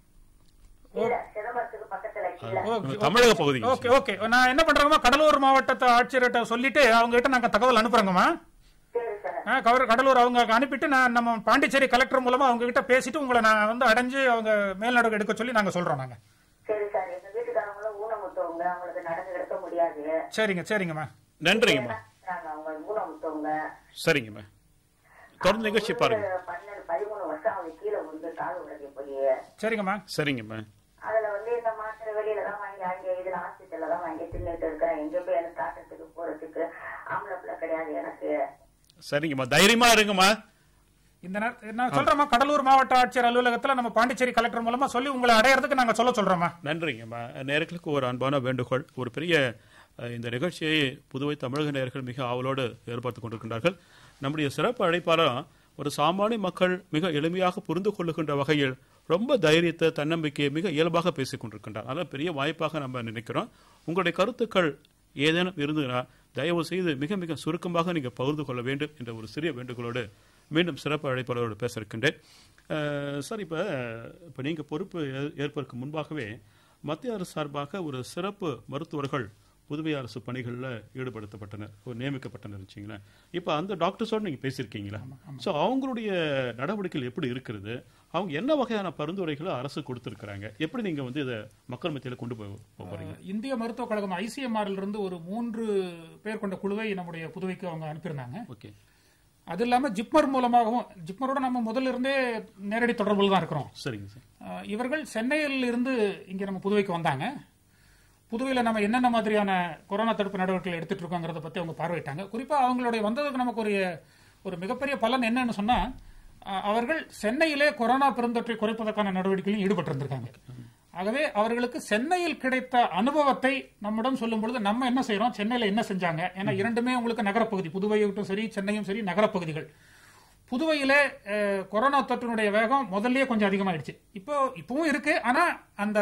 கிள்ள சிதம்பரத்துக்கு பக்கத்துல கிள்ள ஓகே, தமிழக பகுதிங்க ஓகே ஓகே நான் என்ன பண்றேங்கம்மா கடலூர் மாவட்டத்தை ஆட்சியர்கிட்ட சொல்லிட்டு அவங்க கிட்ட நாங்க தகவல் அனுப்புறோங்கம்மா சரி சார் ஆ, கவர் கடலூர் அவங்க அனுப்பிட்டு நான் நம்ம பாண்டிச்சேரி கலெக்டர் மூலமா அவங்க கிட்ட பேசிட்டு உங்களை நான் வந்து அடைஞ்சு அவங்க மேல் நடவடிக்கை எடுக்க சொல்லி நாங்க சொல்றோம் நாங்க சரி சார் எங்க வீட்டுக்காரங்களும் ஊனமுத்தவங்க அவங்களுக்கு நடந்து எடுக்க முடியாது சரிங்க சரிங்கம்மா நன்றிங்கம்மா நாங்க அவங்க ஊனமுத்தவங்க சரிங்கம்மா தொடர்ந்து நிகழ்ச்சி பாருங்க பன்னெண்டு பதிமூணு வருஷம் அவங்க கீழே விழுந்து கால் உடஞ்சி போய் சரிங்கம்மா சரிங்கம்மா அதுல வந்து இந்த மாத்திரை வெளியில தான் வாங்கி அங்க இதுல ஹாஸ்பிட்டல்ல தான் வாங்கி தின்னுட்டு இருக்கிறேன் எங்க போய் எனக்கு காட்டுறதுக்கு போறதுக்கு ஆம்பளை பிள்ளை கிடையாது எனக்கு சரிங்கம்மா தைரியமா இருங்கம்மா இந்த நேர- நான் சொல்றேம்மா கடலூர் மாவட்ட ஆட்சியர் அலுவலகத்துல நம்ம பாண்டிச்சேரி கலெக்டர் மூலமா சொல்லி உங்களை அடையறதுக்கு நாங்க சொல்ல சொல்றோம்மா நன்றிங்கம்மா நேர்களுக்கு ஒரு அன்பான வேண்டுகோள் ஒரு பெரிய அஹ், இந்த நிகழ்ச்சியை புதுவை தமிழக நேயர்கள் மிக ஆவலோடு எதிர்பார்த்து கொண்டிருக்கின்றார்கள் நம்முடைய சிறப்பு அழைப்பாளர் ஒரு சாமானிய மக்கள் மிக எளிமையாக புரிந்து கொள்ளுகின்ற வகையில் ரொம்ப தைரியத்தை தன்னம்பிக்கையை மிக இயல்பாக பேசிக் கொண்டிருக்கின்றார் அதனால் பெரிய வாய்ப்பாக நம்ம நினைக்கிறோம் உங்களுடைய கருத்துக்கள் ஏதேனும் இருந்ததுன்னா தயவு செய்து மிக மிக சுருக்கமாக நீங்கள் பகிர்ந்து கொள்ள வேண்டும் என்ற ஒரு சிறிய வேண்டுகோளோடு மீண்டும் சிறப்பு அழைப்பாளரோடு பேச இருக்கின்றேன் அஹ், சார் இப்போ இப்போ நீங்கள் பொறுப்பு ஏ- ஏற்பதற்கு முன்பாகவே மத்திய அரசு சார்பாக ஒரு சிறப்பு மருத்துவர்கள் புதுவை அரசு பணிகளில் ஈடுபடுத்தப்பட்டனர் ஒரு நியமிக்கப்பட்டனர் வச்சுங்களேன் இப்போ அந்த டாக்டர்ஸோடு நீங்கள் பேசியிருக்கீங்களா ஸோ அவங்களுடைய நடவடிக்கைகள் எப்படி இருக்கிறது அவங்க என்ன வகையான பரிந்துரைகளை அரசு கொடுத்துருக்குறாங்க எப்படி நீங்கள் வந்து இதை மக்கள் மத்தியில் கொண்டு போய் போக போறீங்க இந்திய மருத்துவக் கழகம் ஐசிஎம்ஆர்ல இருந்து ஒரு மூன்று பேர் கொண்ட குழுவை நம்முடைய புதுவைக்கு அவங்க அனுப்பியிருந்தாங்க ஓகே அது இல்லாம ஜிப்மர் மூலமாகவும் ஜிப்மரோட நம்ம முதல்ல இருந்தே நேரடி தொடர்பில் தான் இருக்கிறோம் சரிங்க சார் அஹ், இவர்கள் சென்னையில் இருந்து இங்க நம்ம புதுவைக்கு வந்தாங்க புதுவையில் நம்ம என்னென்ன மாதிரியான கொரோனா தடுப்பு நடவடிக்கைகள் எடுத்துட்டு இருக்கோங்கிறத பத்தி அவங்க பார்வையிட்டாங்க குறிப்பா அவங்களுடைய வந்ததுக்கு நமக்கு ஒரு ஒரு மிகப்பெரிய பலன் என்னன்னு சொன்னா அஹ், அவர்கள் சென்னையிலே கொரோனா பெருந்தொற்றை குறைப்பதற்கான நடவடிக்கைகளில் ஈடுபட்டிருந்திருக்காங்க ஆகவே அவர்களுக்கு சென்னையில் கிடைத்த அனுபவத்தை நம்மிடம் சொல்லும் பொழுது நம்ம என்ன செய்றோம் சென்னையில என்ன செஞ்சாங்க ஏன்னா இரண்டுமே உங்களுக்கு நகரப்பகுதி புதுவையும் சரி சென்னையும் சரி நகரப்பகுதிகள் புதுவையிலே அஹ், கொரோனா தொற்றினுடைய வேகம் முதல்லயே கொஞ்சம் அதிகமாயிடுச்சு இப்போ இப்பவும் இருக்கு ஆனா அந்த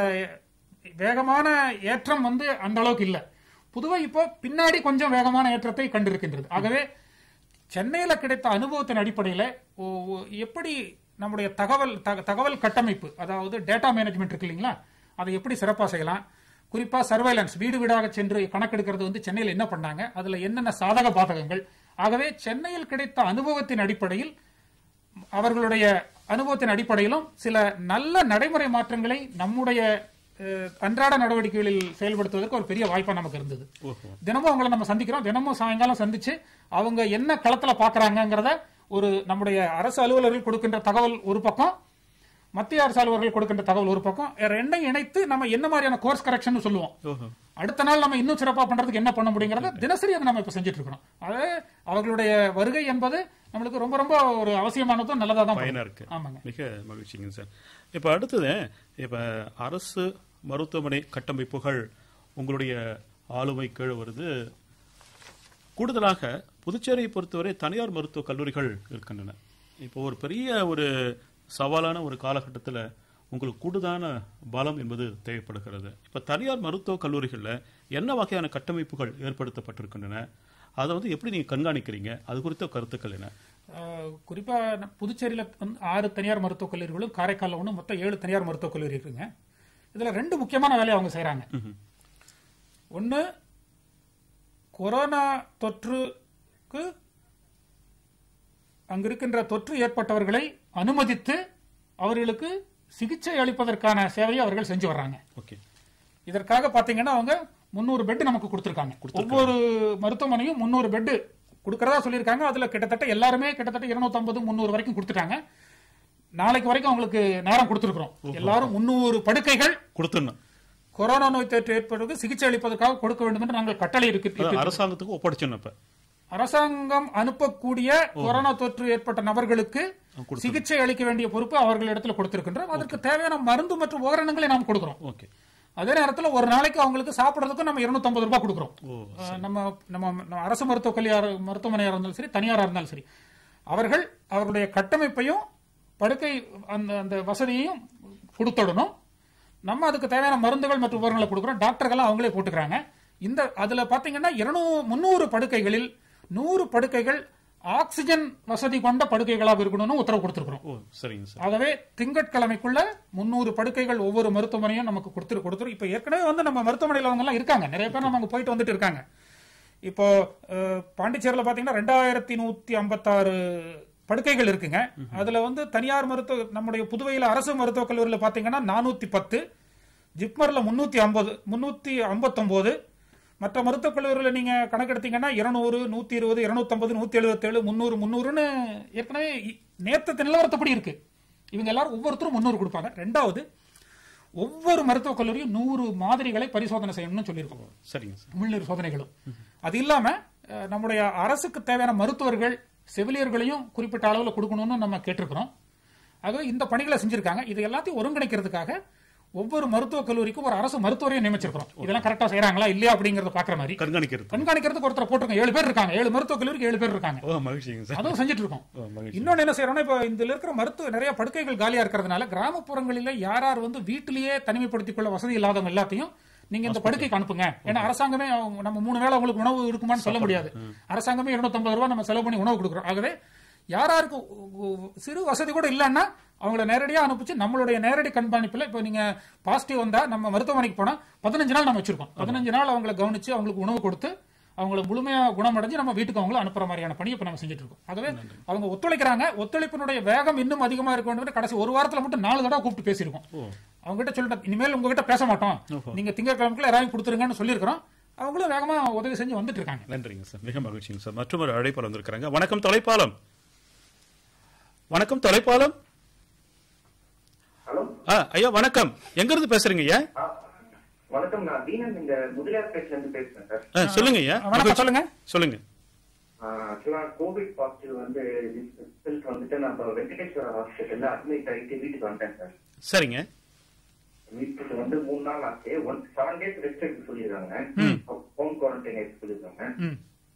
வேகமான ஏற்றம் வந்து அந்த அளவுக்கு இல்ல புதுவை இப்போ பின்னாடி கொஞ்சம் வேகமான ஏற்றத்தை கண்டிருக்கின்றது ஆகவே சென்னையில கிடைத்த அனுபவத்தின் அடிப்படையில ஓ- ஓ- எப்படி நம்முடைய தகவல் தக- தகவல் கட்டமைப்பு அதாவது டேட்டா மேனேஜ்மெண்ட் இருக்கு இல்லைங்களா அதை எப்படி சிறப்பா செய்யலாம் குறிப்பா சர்வைலன்ஸ் வீடு வீடாக சென்று கணக்கெடுக்கிறது வந்து சென்னையில் என்ன பண்ணாங்க அதுல என்னென்ன சாதக பாதகங்கள் ஆகவே சென்னையில் கிடைத்த அனுபவத்தின் அடிப்படையில் அவர்களுடைய அனுபவத்தின் அடிப்படையிலும் சில நல்ல நடைமுறை மாற்றங்களை நம்முடைய அஹ், அன்றாட நடவடிக்கைகளில் செயல்படுத்துவதற்கு ஒரு பெரிய வாய்ப்பா நமக்கு இருந்தது ஓஹோ தினமும் அவங்கள நம்ம சந்திக்கிறோம் தினமும் சாயங்காலம் சந்திச்சு அவங்க என்ன களத்துல பாக்குறாங்கங்கிறத ஒரு நம்முடைய அரசு அலுவலர்கள் கொடுக்கின்ற தகவல் ஒரு பக்கம் மத்திய அரசு அலுவலர்கள் கொடுக்கின்ற தகவல் ஒரு பக்கம் ரெண்டையும் இணைத்து நம்ம என்ன மாதிரியான கோர்ஸ் கரெக்ஷன் சொல்லுவோம் ஓஹோ அடுத்த நாள் நம்ம இன்னும் சிறப்பா பண்றதுக்கு என்ன பண்ண முடியுங்கிறத தினசரி அதை நம்ம இப்ப செஞ்சுட்டு இருக்கணும் அது அவர்களுடைய வருகை என்பது நம்மளுக்கு ரொம்ப ரொம்ப ஒரு அவசியமானதும் நல்லதா தான் பயனா படும். இருக்கு ஆமாங்க மிக மகிழ்ச்சிங்க சார் இப்போ அடுத்தது இப்போ அரசு மருத்துவமனை கட்டமைப்புகள் உங்களுடைய ஆளுமை கீழ் வருது கூடுதலாக புதுச்சேரியை பொறுத்தவரை தனியார் மருத்துவக் கல்லூரிகள் இருக்கின்றன இப்போ ஒரு பெரிய ஒரு சவாலான ஒரு காலகட்டத்தில் உங்களுக்கு கூடுதலான பலம் என்பது தேவைப்படுகிறது இப்போ தனியார் மருத்துவக் கல்லூரிகளில் என்ன வகையான கட்டமைப்புகள் ஏற்படுத்தப்பட்டிருக்கின்றன அதை வந்து எப்படி நீங்கள் கண்காணிக்கிறீங்க அது குறித்த கருத்துக்கள் என்ன அஹ், குறிப்பா ந- புதுச்சேரியில வந்து ஆறு தனியார் மருத்துவக் கல்லூரிகளும் காரைக்கால்ல ஒண்ணு மொத்தம் ஏழு தனியார் மருத்துவக் கல்லூரி இருக்குங்க இதுல ரெண்டு முக்கியமான வேலையை அவங்க செய்றாங்க ஒண்ணு கொரோனா தொற்றுக்கு அங்க இருக்கின்ற தொற்று ஏற்பட்டவர்களை அனுமதித்து அவர்களுக்கு சிகிச்சை அளிப்பதற்கான சேவையை அவர்கள் செஞ்சு வர்றாங்க ஓகே இதற்காக பாத்தீங்கன்னா அவங்க முந்நூறு பெட் நமக்கு கொடுத்திருக்காங்க ஒவ்வொரு மருத்துவமனையும் முந்நூறு பெட் கொடுக்கறதா சொல்லியிருக்காங்க அதுல கிட்டத்தட்ட எல்லாருமே கிட்டத்தட்ட 250 முந்நூறு வரைக்கும் கொடுத்துட்டாங்க நாளைக்கு வரைக்கும் அவங்களுக்கு நேரம் கொடுத்திருக்கிறோம் எல்லாரும் முந்நூறு படுக்கைகள் கொடுத்துடணும் கொரோனா நோய் தொற்று ஏற்படுவதற்கு சிகிச்சை அளிப்பதற்காக கொடுக்க வேண்டும் என்று நாங்கள் கட்டளை இருக்கு அதான் அரசாங்கத்துக்கு ஒப்படைச்சிடணும் இப்ப அரசாங்கம் அனுப்பக்கூடிய கொரோனா தொற்று ஏற்பட்ட நபர்களுக்கு சிகிச்சை அளிக்க வேண்டிய பொறுப்பு அவர்களிடத்துல கொடுத்திருக்கின்றோம் அதற்கு தேவையான மருந்து மற்றும் உபகரணங்களை நாம் கொடுக்கிறோம் ஓகே அதே நேரத்துல ஒரு நாளைக்கு அவங்களுக்கு சாப்பிடுறதுக்கும் நம்ம 250 ரூபாய் கொடுக்கிறோம் ஓ அஹ் நம்ம நம்ம நம்ம அரசு மருத்துவக் கல்வி மருத்துவமனையா இருந்தாலும் சரி தனியாரா இருந்தாலும் சரி அவர்கள் அவர்களுடைய கட்டமைப்பையும் படுக்கை அந்த அந்த வசதியையும் கொடுத்துடணும் நம்ம அதுக்கு தேவையான மருந்துகள் மற்றும் உபகரணங்களை கொடுக்குறோம் டாக்டர்கள்லாம் அவங்களே போட்டுக்கிறாங்க இந்த அதுல பாத்தீங்கன்னா இருநூறு முந்நூறு படுக்கைகளில் நூறு படுக்கைகள் ஆக்சிஜன் வசதி கொண்ட படுக்கைகளாக இருக்கணும்னு உத்தரவு கொடுத்திருக்கிறோம் ஓ சரிங்க சார் ஆகவே திங்கட்கிழமைக்குள்ள முந்நூறு படுக்கைகள் ஒவ்வொரு மருத்துவமனையும் நமக்கு கொடுத்துரு கொடுத்துரு இப்ப ஏற்கனவே வந்து நம்ம மருத்துவமனையில அவங்க எல்லாம் இருக்காங்க நிறைய பேர் நம்ம அங்க போயிட்டு வந்துட்டு இருக்காங்க இப்போ அஹ், பாண்டிச்சேரியில பாத்தீங்கன்னா ரெண்டாயிரத்தி நூத்தி ஐம்பத்தாறு படுக்கைகள் இருக்குங்க அதுல வந்து தனியார் மருத்துவ நம்முடைய புதுவையில அரசு மருத்துவக் கல்லூரியில பாத்தீங்கன்னா நானூத்தி பத்து ஜிப்மர்ல முன்னூத்தி ஐம்பது முன்னூத்தி ஐம்பத்தொன்பது மற்ற மருத்துவக் கல்லூரியில் நீங்க கணக்கெடுத்தீங்கன்னா இருநூறு நூத்தி இருபது இருநூத்தம்பது நூத்தி எழுபத்தேழு முந்நூறு முந்நூறுன்னு ஏற்கனவே இ- நேத்து நிலவரத்தப்படி இருக்கு இவங்க எல்லாரும் ஒவ்வொருத்தரும் முந்நூறு கொடுப்பாங்க ரெண்டாவது ஒவ்வொரு மருத்துவக் கல்லூரியும் நூறு மாதிரிகளை பரிசோதனை செய்யணும்னு சொல்லியிருக்கோம் சரிங்க சார் உமிழ்நீர் சோதனைகளும் அது இல்லாம அஹ், நம்முடைய அரசுக்கு தேவையான மருத்துவர்கள் செவிலியர்களையும் குறிப்பிட்ட அளவில் கொடுக்கணும்னு நம்ம கேட்டிருக்கிறோம் ஆகவே இந்த பணிகளை செஞ்சிருக்காங்க இது எல்லாத்தையும் ஒருங்கிணைக்கிறதுக்காக ஒவ்வொரு மருத்துவக் கல்லூரிக்கும் ஒரு அரசு மருத்துவரையும் நியமிச்சிருக்கிறோம் இதெல்லாம் கரெக்டா செய்யறாங்களா இல்லையா அப்படிங்கறத பாக்குற மாதிரி கண்காணிக்கிறது கண்காணிக்கிறதுக்கு ஒருத்தர் போட்டிருக்கோம் ஏழு பேர் இருக்காங்க ஏழு மருத்துவக் கல்லூரிக்கு ஏழு பேர் இருக்காங்க ஓ மகிழ்ச்சிங்க சார் அதுவும் செஞ்சுட்டு இருக்கோம் ஓ மகிழ்ச்சி இன்னொன்னு என்ன செய்யறோம்னா இப்போ இதுல இருக்கிற மருத்துவ நிறைய படுக்கைகள் காலியா இருக்கிறதுனால கிராமப்புறங்களில யார் யார் வந்து வீட்டிலேயே தனிமைப்படுத்திக் கொள்ள வசதி இல்லாதவங்க எல்லாத்தையும் நீங்க இந்த படுக்கைக்கு அனுப்புங்க ஏன்னா அரசாங்கமே அவங்க- நம்ம மூணு வேளை உங்களுக்கு உணவு இருக்குமான்னு சொல்ல முடியாது அரசாங்கமே 250 ரூபாய் நம்ம செலவு பண்ணி உணவு கொடுக்குறோம் ஆகவே யார் யாருக்கு உ- உ- சிறு வசதி கூட இல்லைன்னா அவங்கள நேரடியா அனுப்பிச்சு நம்மளுடைய நேரடி கண்காணிப்புல இப்போ நீங்க பாசிட்டிவ் வந்தா நம்ம மருத்துவமனைக்கு போனா பதினஞ்சு நாள் நம்ம வச்சிருக்கோம் பதினஞ்சு நாள் அவங்கள கவனிச்சு அவங்களுக்கு உணவு கொடுத்து அவங்கள முழுமையா குணமடைஞ்சு நம்ம வீட்டுக்கு அவங்கள அனுப்புற மாதிரியான பணியை இப்ப நம்ம செஞ்சுட்டு இருக்கோம் ஆகவே அவங்க ஒத்துழைக்கிறாங்க ஒத்துழைப்பினுடைய வேகம் இன்னும் அதிகமா இருக்க வேண்டும் கடைசி ஒரு வாரத்துல மட்டும் நாலு தடவை கூப்பிட்டு பேசியிருக்கோம் அவங்க கிட்ட சொல்லிட்டு இனிமேல் உங்ககிட்ட பேச மாட்டோம் நீங்க திங்கட்கிழமைக்குள்ள யாராவது கொடுத்துருங்கன்னு சொல்லியிருக்கிறோம் அவங்களும் வேகமா உதவி செஞ்சு வந்துட்டு இருக்காங்க நன்றிங்க சார் மிக மகிழ்ச்சிங்க சார் மற்றும் ஒரு அழைப்பாளர் வந்திருக்கிறாங்க வணக்கம் தொலைப்பாலம் வணக்கம் தொலைப்பாலம் ஹலோ ஆ ஐயா வணக்கம் எங்க இருந்து பேசுறீங்க ஐயா ஆ, வணக்கம் நான் தீனன் இந்த முதலியார்பேட்ல இருந்து பேசுறேன் சார் ஆ, சொல்லுங்க ஐயா வணக்கம் சொல்லுங்க சொல்லுங்க ஆக்சுவலா கோவிட் பாசிட்டிவ் வந்து ரிசல்ட் வந்துட்டு நான் இப்போ வெங்கடேஸ்வரா ஹாஸ்பிட்டல்ல அட்மிட் ஆகிட்டு வீட்டுக்கு வந்துட்டேன் சார் சரிங்க வீட்டுக்கு வந்து மூணு நாள் ஆச்சு ஒன் செவன் டேஸ் ரெஸ்ட் எடுக்க சொல்லியிருக்காங்க ஹோம் குவாரண்டைன் எடுக்க சொல்லியிருக்காங்க ம்.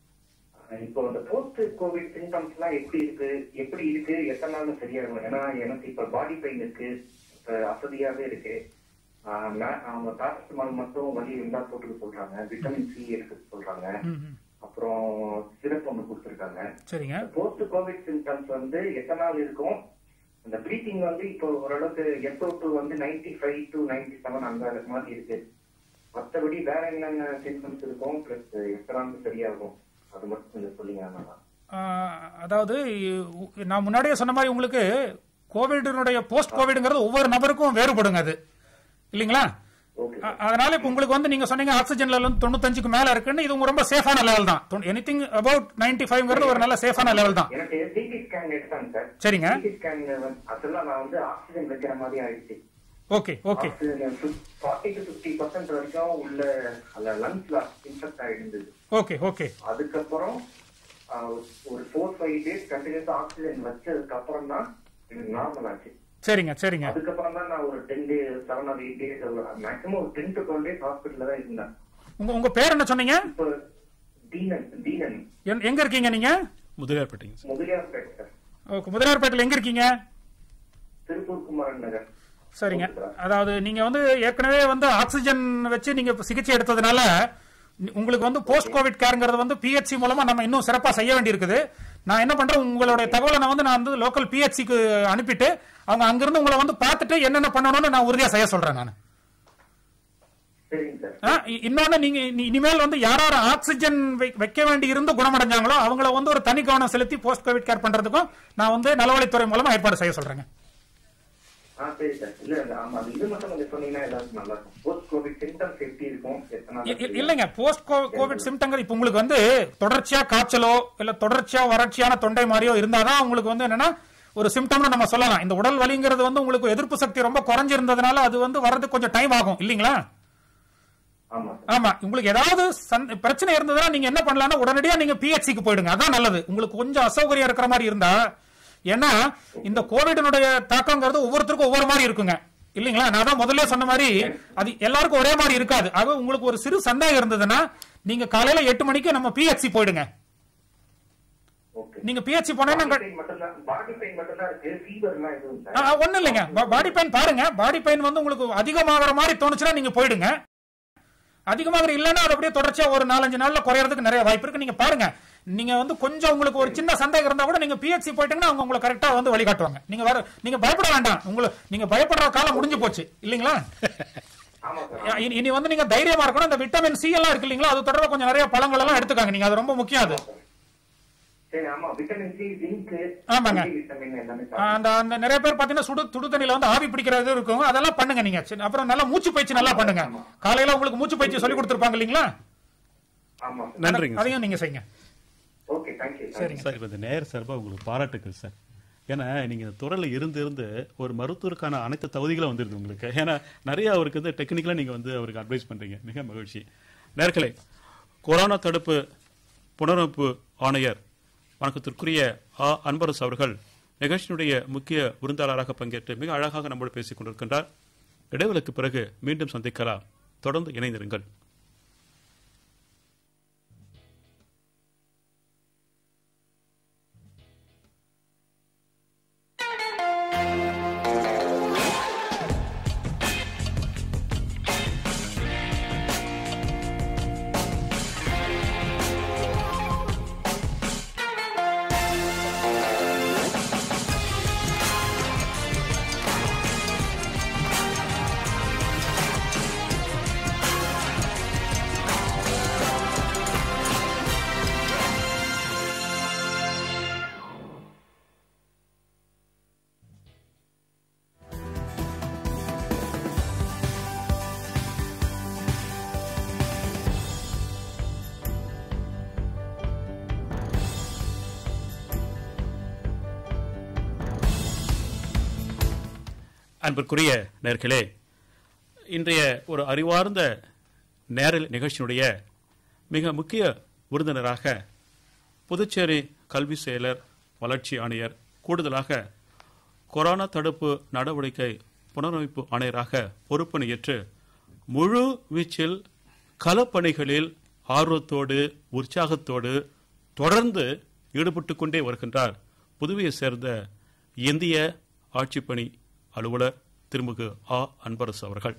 இப்போ அந்த போஸ்ட் கோவிட் சிம்டம்ஸ் எல்லாம் எப்படி இருக்கு எப்படி இருக்கு எத்தனை நாள் சரியாகும் ஏன்னா எனக்கு இப்ப பாடி பெயின் இருக்கு இப்ப அசதியாவே இருக்கு ஆஹ் மே- அவங்க பேரஸ்டமால் மட்டும் வலி இருந்தா போட்டுக்க சொல்றாங்க விட்டமின் சி எடுக்க சொல்றாங்க ம், ம். அப்புறம் சிறப்பு ஒன்று கொடுத்துருக்காங்க சரிங்க போஸ்ட் கோவிட் சிம்டம்ஸ் வந்து எத்தனை நாள் இருக்கும் அந்த ப்ரீத்திங் வந்து இப்போ ஓரளவுக்கு S O two ninety five to ninety seven அந்த மாதிரி இருக்கு மற்றபடி வேற என்னென்ன சிம்டம்ஸ் இருக்கும் பிளஸ் எத்தனை நாள் சரியாகும் அது மட்டும் கொஞ்சம் சொல்லுங்க அண்ணா. ஆஹ், அதாவது இ- நான் முன்னாடியே சொன்ன மாதிரி உங்களுக்கு கோவிடினுடைய போஸ்ட் கோவிட்ங்கிறது ஒவ்வொரு நபருக்கும் வேறுபடுங்க அது இல்லைங்களா ஓகே அ- அதனால இப்ப உங்களுக்கு வந்து நீங்க சொன்னீங்க ஆக்சிஜன் லெவல் வந்து தொண்ணூத்தஞ்சுக்கு மேல இருக்குன்னு இது உங்க ரொம்ப சேஃபான லெவல் தான் எனிதிங் அபவுட் நைன்டி ஃபைவ்ங்கிறது ஒரு நல்ல சேஃபான லெவல் தான் எனக்கு சிடி ஸ்கேன் எடுத்தாங்க சார் சரிங்க சிடி ஸ்கேன் அதெல்லாம் நான் வந்து ஆக்சிஜன் வைக்கிற மாதிரி ஆயிடுச்சு okay okay oxygen forty to fifty percent வரைக்கும் உள்ள அந்த லங்ஸ்ல இன்ஃபெக்ட் ஆயிருந்தது ஓகே ஓகே அதுக்கப்புறம் ஆஹ், ஒரு ஃபோர் ஃபைவ் டேஸ் கண்டினியூஸா ஆக்சிஜன் வச்சதுக்கு அப்புறம் தான் எனக்கு நார்மல் ஆச்சு சரிங்க சரிங்க அதுக்கப்புறம் தான் நான் ஒரு ten days seven or eight days maximum ஒரு டென் டு டுவெல் டேஸ் ஹாஸ்பிட்டல்ல தான் இருந்தேன் உங்க உங்க பேர் என்ன சொன்னீங்க இப்போ தீனன் தீனன் என்- எங்க இருக்கீங்க நீங்க முதலியார்பேட்டைங்க சார் முதலியார்பேட் சார் ஓகே முதலியார்பேட்டையில் எங்க இருக்கீங்க திருப்பூர் குமரன் நகர் சரிங்க அதாவது நீங்க வந்து ஏற்கனவே வந்து ஆக்சிஜன் வச்சு நீங்க இப்ப சிகிச்சை எடுத்ததுனால நி- உங்களுக்கு வந்து போஸ்ட் கோவிட் கேர்ங்கிறது வந்து பிஹெச்சி மூலமா நம்ம இன்னும் சிறப்பா செய்ய வேண்டியிருக்குது நான் என்ன பண்றேன் உங்களுடைய தகவலை நான் வந்து நான் வந்து லோக்கல் பிஹெச்சிக்கு அனுப்பிட்டு அவங்க அங்கிருந்து உங்களை வந்து பார்த்துட்டு என்னென்ன பண்ணணும்னு நான் உறுதியா செய்ய சொல்றேன் நான் சரிங்க சார் ஆ, இ- இன்னொன்னு நீங்க இனி- இனிமேல் வந்து யார் யார் ஆக்சிஜன் வை- வைக்க வேண்டி இருந்து குணமடைஞ்சாங்களோ அவங்கள வந்து ஒரு தனி கவனம் செலுத்தி போஸ்ட் கோவிட் கேர் பண்றதுக்கும் நான் வந்து நலவழித்துறை மூலமா ஏற்பாடு செய்ய சொல்றேங்க ஆ சரி சார் இல்ல இல்ல ஆமா அது இது மட்டும் கொஞ்சம் சொன்னீங்கன்னா எல்லாருக்கும் நல்லா இருக்கும் போஸ்ட் கோவிட் சிம்டம்ஸ் எப்படி இருக்கும் எத்தனை நாள் இ- இ- இல்லைங்க போஸ்ட் கோவிட் சிம்டங்கள் இப்ப உங்களுக்கு வந்து தொடர்ச்சியா காய்ச்சலோ இல்ல தொடர்ச்சியா வறட்சியான தொண்டை மாதிரியோ இருந்தாதான் உங்களுக்கு வந்து என்னன்னா ஒரு சிம்டம்னு நம்ம சொல்லலாம் இந்த உடல் வலிங்கிறது வந்து உங்களுக்கு எதிர்ப்பு சக்தி ரொம்ப குறைஞ்சிருந்ததுனால அது வந்து வர்றதுக்கு கொஞ்சம் டைம் ஆகும் இல்லைங்களா ஆமா சார் ஆமா உங்களுக்கு ஏதாவது சந்த- பிரச்சனை இருந்ததுன்னா நீங்க என்ன பண்ணலாம்னா உடனடியா நீங்க பிஹெச்சிக்கு போயிடுங்க அதான் நல்லது உங்களுக்கு கொஞ்சம் அசௌகரியம் இருக்கிற மாதிரி இருந்தா ஏன்னா இந்த கோவிடினுடைய தாக்கங்கிறது ஒவ்வொருத்தருக்கும் ஒவ்வொரு மாதிரி இருக்குங்க இல்லைங்களா நான் தான் முதல்ல சொன்ன மாதிரி அது எல்லாருக்கும் ஒரே மாதிரி இருக்காது ஆக உங்களுக்கு ஒரு சிறு சந்தேகம் இருந்ததுன்னா நீங்க காலையில எட்டு மணிக்கு நம்ம பிஹெச்சி போயிடுங்க ஓகே நீங்க பிஹெச்சி போனீங்கன்னா பாடி பெயின் மட்டும் தான் பாடி பெயின் மட்டும் தான் இருக்கு ஃபீவர் எல்லாம் எதுவும் ஆ, சார் ஆ, ஒண்ணும் இல்லைங்க பாடி பெயின் பாருங்க பாடி பெயின் வந்து உங்களுக்கு அதிகமாகிற மாதிரி தோணுச்சுன்னா நீங்க போயிடுங்க அதிகமாக இல்லைன்னா அது அப்படியே தொடர்ச்சியா ஒரு நாலஞ்சு நாள்ல குறையறதுக்கு நிறைய வாய்ப்பு இருக்கு நீங்க பாருங்க நீங்க வந்து கொஞ்சம் உங்களுக்கு ஒரு சின்ன சந்தேகம் இருந்தா கூட நீங்க பிஹெச்சி போயிட்டீங்கன்னா அவங்க உங்களை கரெக்டா வந்து வழிகாட்டுவாங்க நீங்க வர நீங்க பயப்பட வேண்டாம் உங்களுக்கு நீங்க பயப்படுற காலம் முடிஞ்சு போச்சு இல்லைங்களா ஆமா சார் இனி- இனி வந்து நீங்க தைரியமா இருக்கணும் இந்த விட்டமின் சி எல்லாம் இருக்கு இல்லைங்களா அது தொடர்பா கொஞ்சம் நிறைய பழங்கள் எல்லாம் எடுத்துக்காங்க நீங்க அது ரொம்ப முக்கியம் அது சரி ஆமா விட்டமின் சி ஜிங்க் ஆமாங்க. விட்டமின் எல்லாமே ஆ, அந்த அந்த நிறைய பேர் பாத்தீங்கன்னா சுடு சுடு தண்ணியில வந்து ஆவி பிடிக்கிறது இருக்கும் அதெல்லாம் பண்ணுங்க நீங்க சரி, அப்புறம் நல்லா மூச்சு பயிற்சி நல்லா பண்ணுங்க காலையில உங்களுக்கு மூச்சு பயிற்சி சொல்லி கொடுத்துருப்பாங்க இல்லைங்களா ஆமா சார் நன்றிங்க சார். அதையும் நீங்க செய்யுங்க ஓகே தேங்க்யூ சரிங்க சார் இப்போ இந்த நேர் சார்பாக உங்களுக்கு பாராட்டுக்கள் சார் ஏன்னா நீங்க இந்த துறையில் இருந்து இருந்து ஒரு மருத்துவருக்கான அனைத்து தகுதிகளும் வந்துருது உங்களுக்கு ஏன்னா நிறைய அவருக்கு வந்து டெக்னிக்கலாக நீங்க வந்து அவருக்கு அட்வைஸ் பண்றீங்க மிக மகிழ்ச்சி நேர்களே கொரோனா தடுப்பு புனரமைப்பு ஆணையர் வணக்கத்திற்குரிய ஆ அன்பரசு அவர்கள் நிகழ்ச்சியினுடைய முக்கிய விருந்தாளராக பங்கேற்று மிக அழகாக நம்மோடு பேசிக் கொண்டிருக்கின்றார் இடைவெளிக்கு பிறகு மீண்டும் சந்திக்கலாம் தொடர்ந்து இணைந்திருங்கள் அன்பிற்குரிய நேர்களே இன்றைய ஒரு அறிவார்ந்த நேரல் நிகழ்ச்சியினுடைய மிக முக்கிய விருந்தினராக புதுச்சேரி கல்வி செயலர் வளர்ச்சி ஆணையர் கூடுதலாக கொரோனா தடுப்பு நடவடிக்கை புனரமைப்பு ஆணையராக பொறுப்பினை ஏற்று முழு வீச்சில் களப்பணிகளில் ஆர்வத்தோடு உற்சாகத்தோடு தொடர்ந்து ஈடுபட்டு கொண்டே வருகின்றார் புதுவையை சேர்ந்த இந்திய ஆட்சிப்பணி அலுவலர் திருமிகு ஆ அன்பரசு அவர்கள்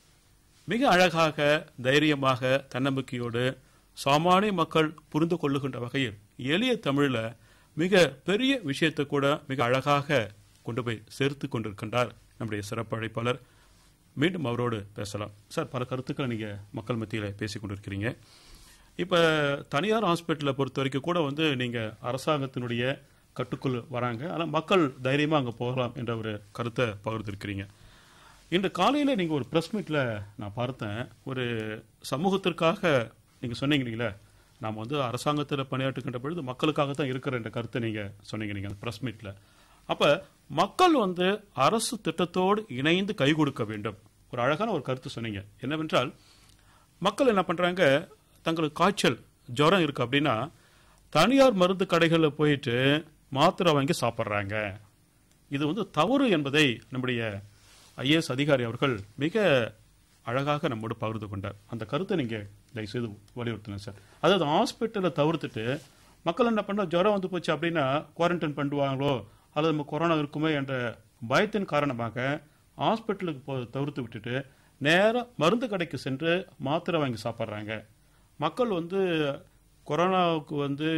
மிக அழகாக தைரியமாக தன்னம்பிக்கையோடு சாமானிய மக்கள் புரிந்து கொள்ளுகின்ற வகையில் எளிய தமிழில் மிக பெரிய விஷயத்தை கூட மிக அழகாக கொண்டு போய் சேர்த்து கொண்டிருக்கின்றார் நம்முடைய சிறப்பு அழைப்பாளர் மீண்டும் அவரோடு பேசலாம் சார் பல கருத்துக்களை நீங்கள் மக்கள் மத்தியில் பேசி கொண்டிருக்கிறீங்க இப்போ தனியார் ஹாஸ்பிட்டலை பொறுத்த வரைக்கும் கூட வந்து நீங்கள் அரசாங்கத்தினுடைய கட்டுக்குள் வராங்க ஆனால் மக்கள் தைரியமாக அங்கே போகலாம் என்ற ஒரு கருத்தை பகிர்ந்திருக்கிறீங்க இன்று காலையில் நீங்கள் ஒரு ப்ரெஸ் மீட்டில் நான் பார்த்தேன் ஒரு சமூகத்திற்காக நீங்கள் சொன்னீங்க இல்லைங்களா நாம் வந்து அரசாங்கத்தில் பணியாற்றுகின்ற பொழுது மக்களுக்காக தான் இருக்கிற என்ற கருத்தை நீங்கள் சொன்னீங்க நீங்கள் அந்த ப்ரெஸ் மீட்டில் அப்போ மக்கள் வந்து அரசு திட்டத்தோடு இணைந்து கை கொடுக்க வேண்டும் ஒரு அழகான ஒரு கருத்து சொன்னீங்க என்னவென்றால் மக்கள் என்ன பண்ணுறாங்க தங்களுக்கு காய்ச்சல் ஜுரம் இருக்கு அப்படின்னா தனியார் மருந்து கடைகளில் போயிட்டு மாத்திரை வாங்கி சாப்பிட்றாங்க இது வந்து தவறு என்பதை நம்முடைய ஐஏஎஸ் அதிகாரி அவர்கள் மிக அழகாக நம்மோடு பகிர்ந்து கொண்டார் அந்த கருத்தை நீங்கள் தயவுசெய்து வலியுறுத்தினேன் சார் அதாவது ஹாஸ்பிட்டலை தவிர்த்துட்டு மக்கள் என்ன பண்ண ஜுரம் வந்து போச்சு அப்படின்னா குவாரண்டைன் பண்ணுவாங்களோ அல்லது நம்ம கொரோனா இருக்குமே என்ற பயத்தின் காரணமாக ஹாஸ்பிட்டலுக்கு போ தவிர்த்து விட்டுட்டு நேராக மருந்து கடைக்கு சென்று மாத்திரை வாங்கி சாப்பிட்றாங்க மக்கள் வந்து கொரோனாவுக்கு வந்து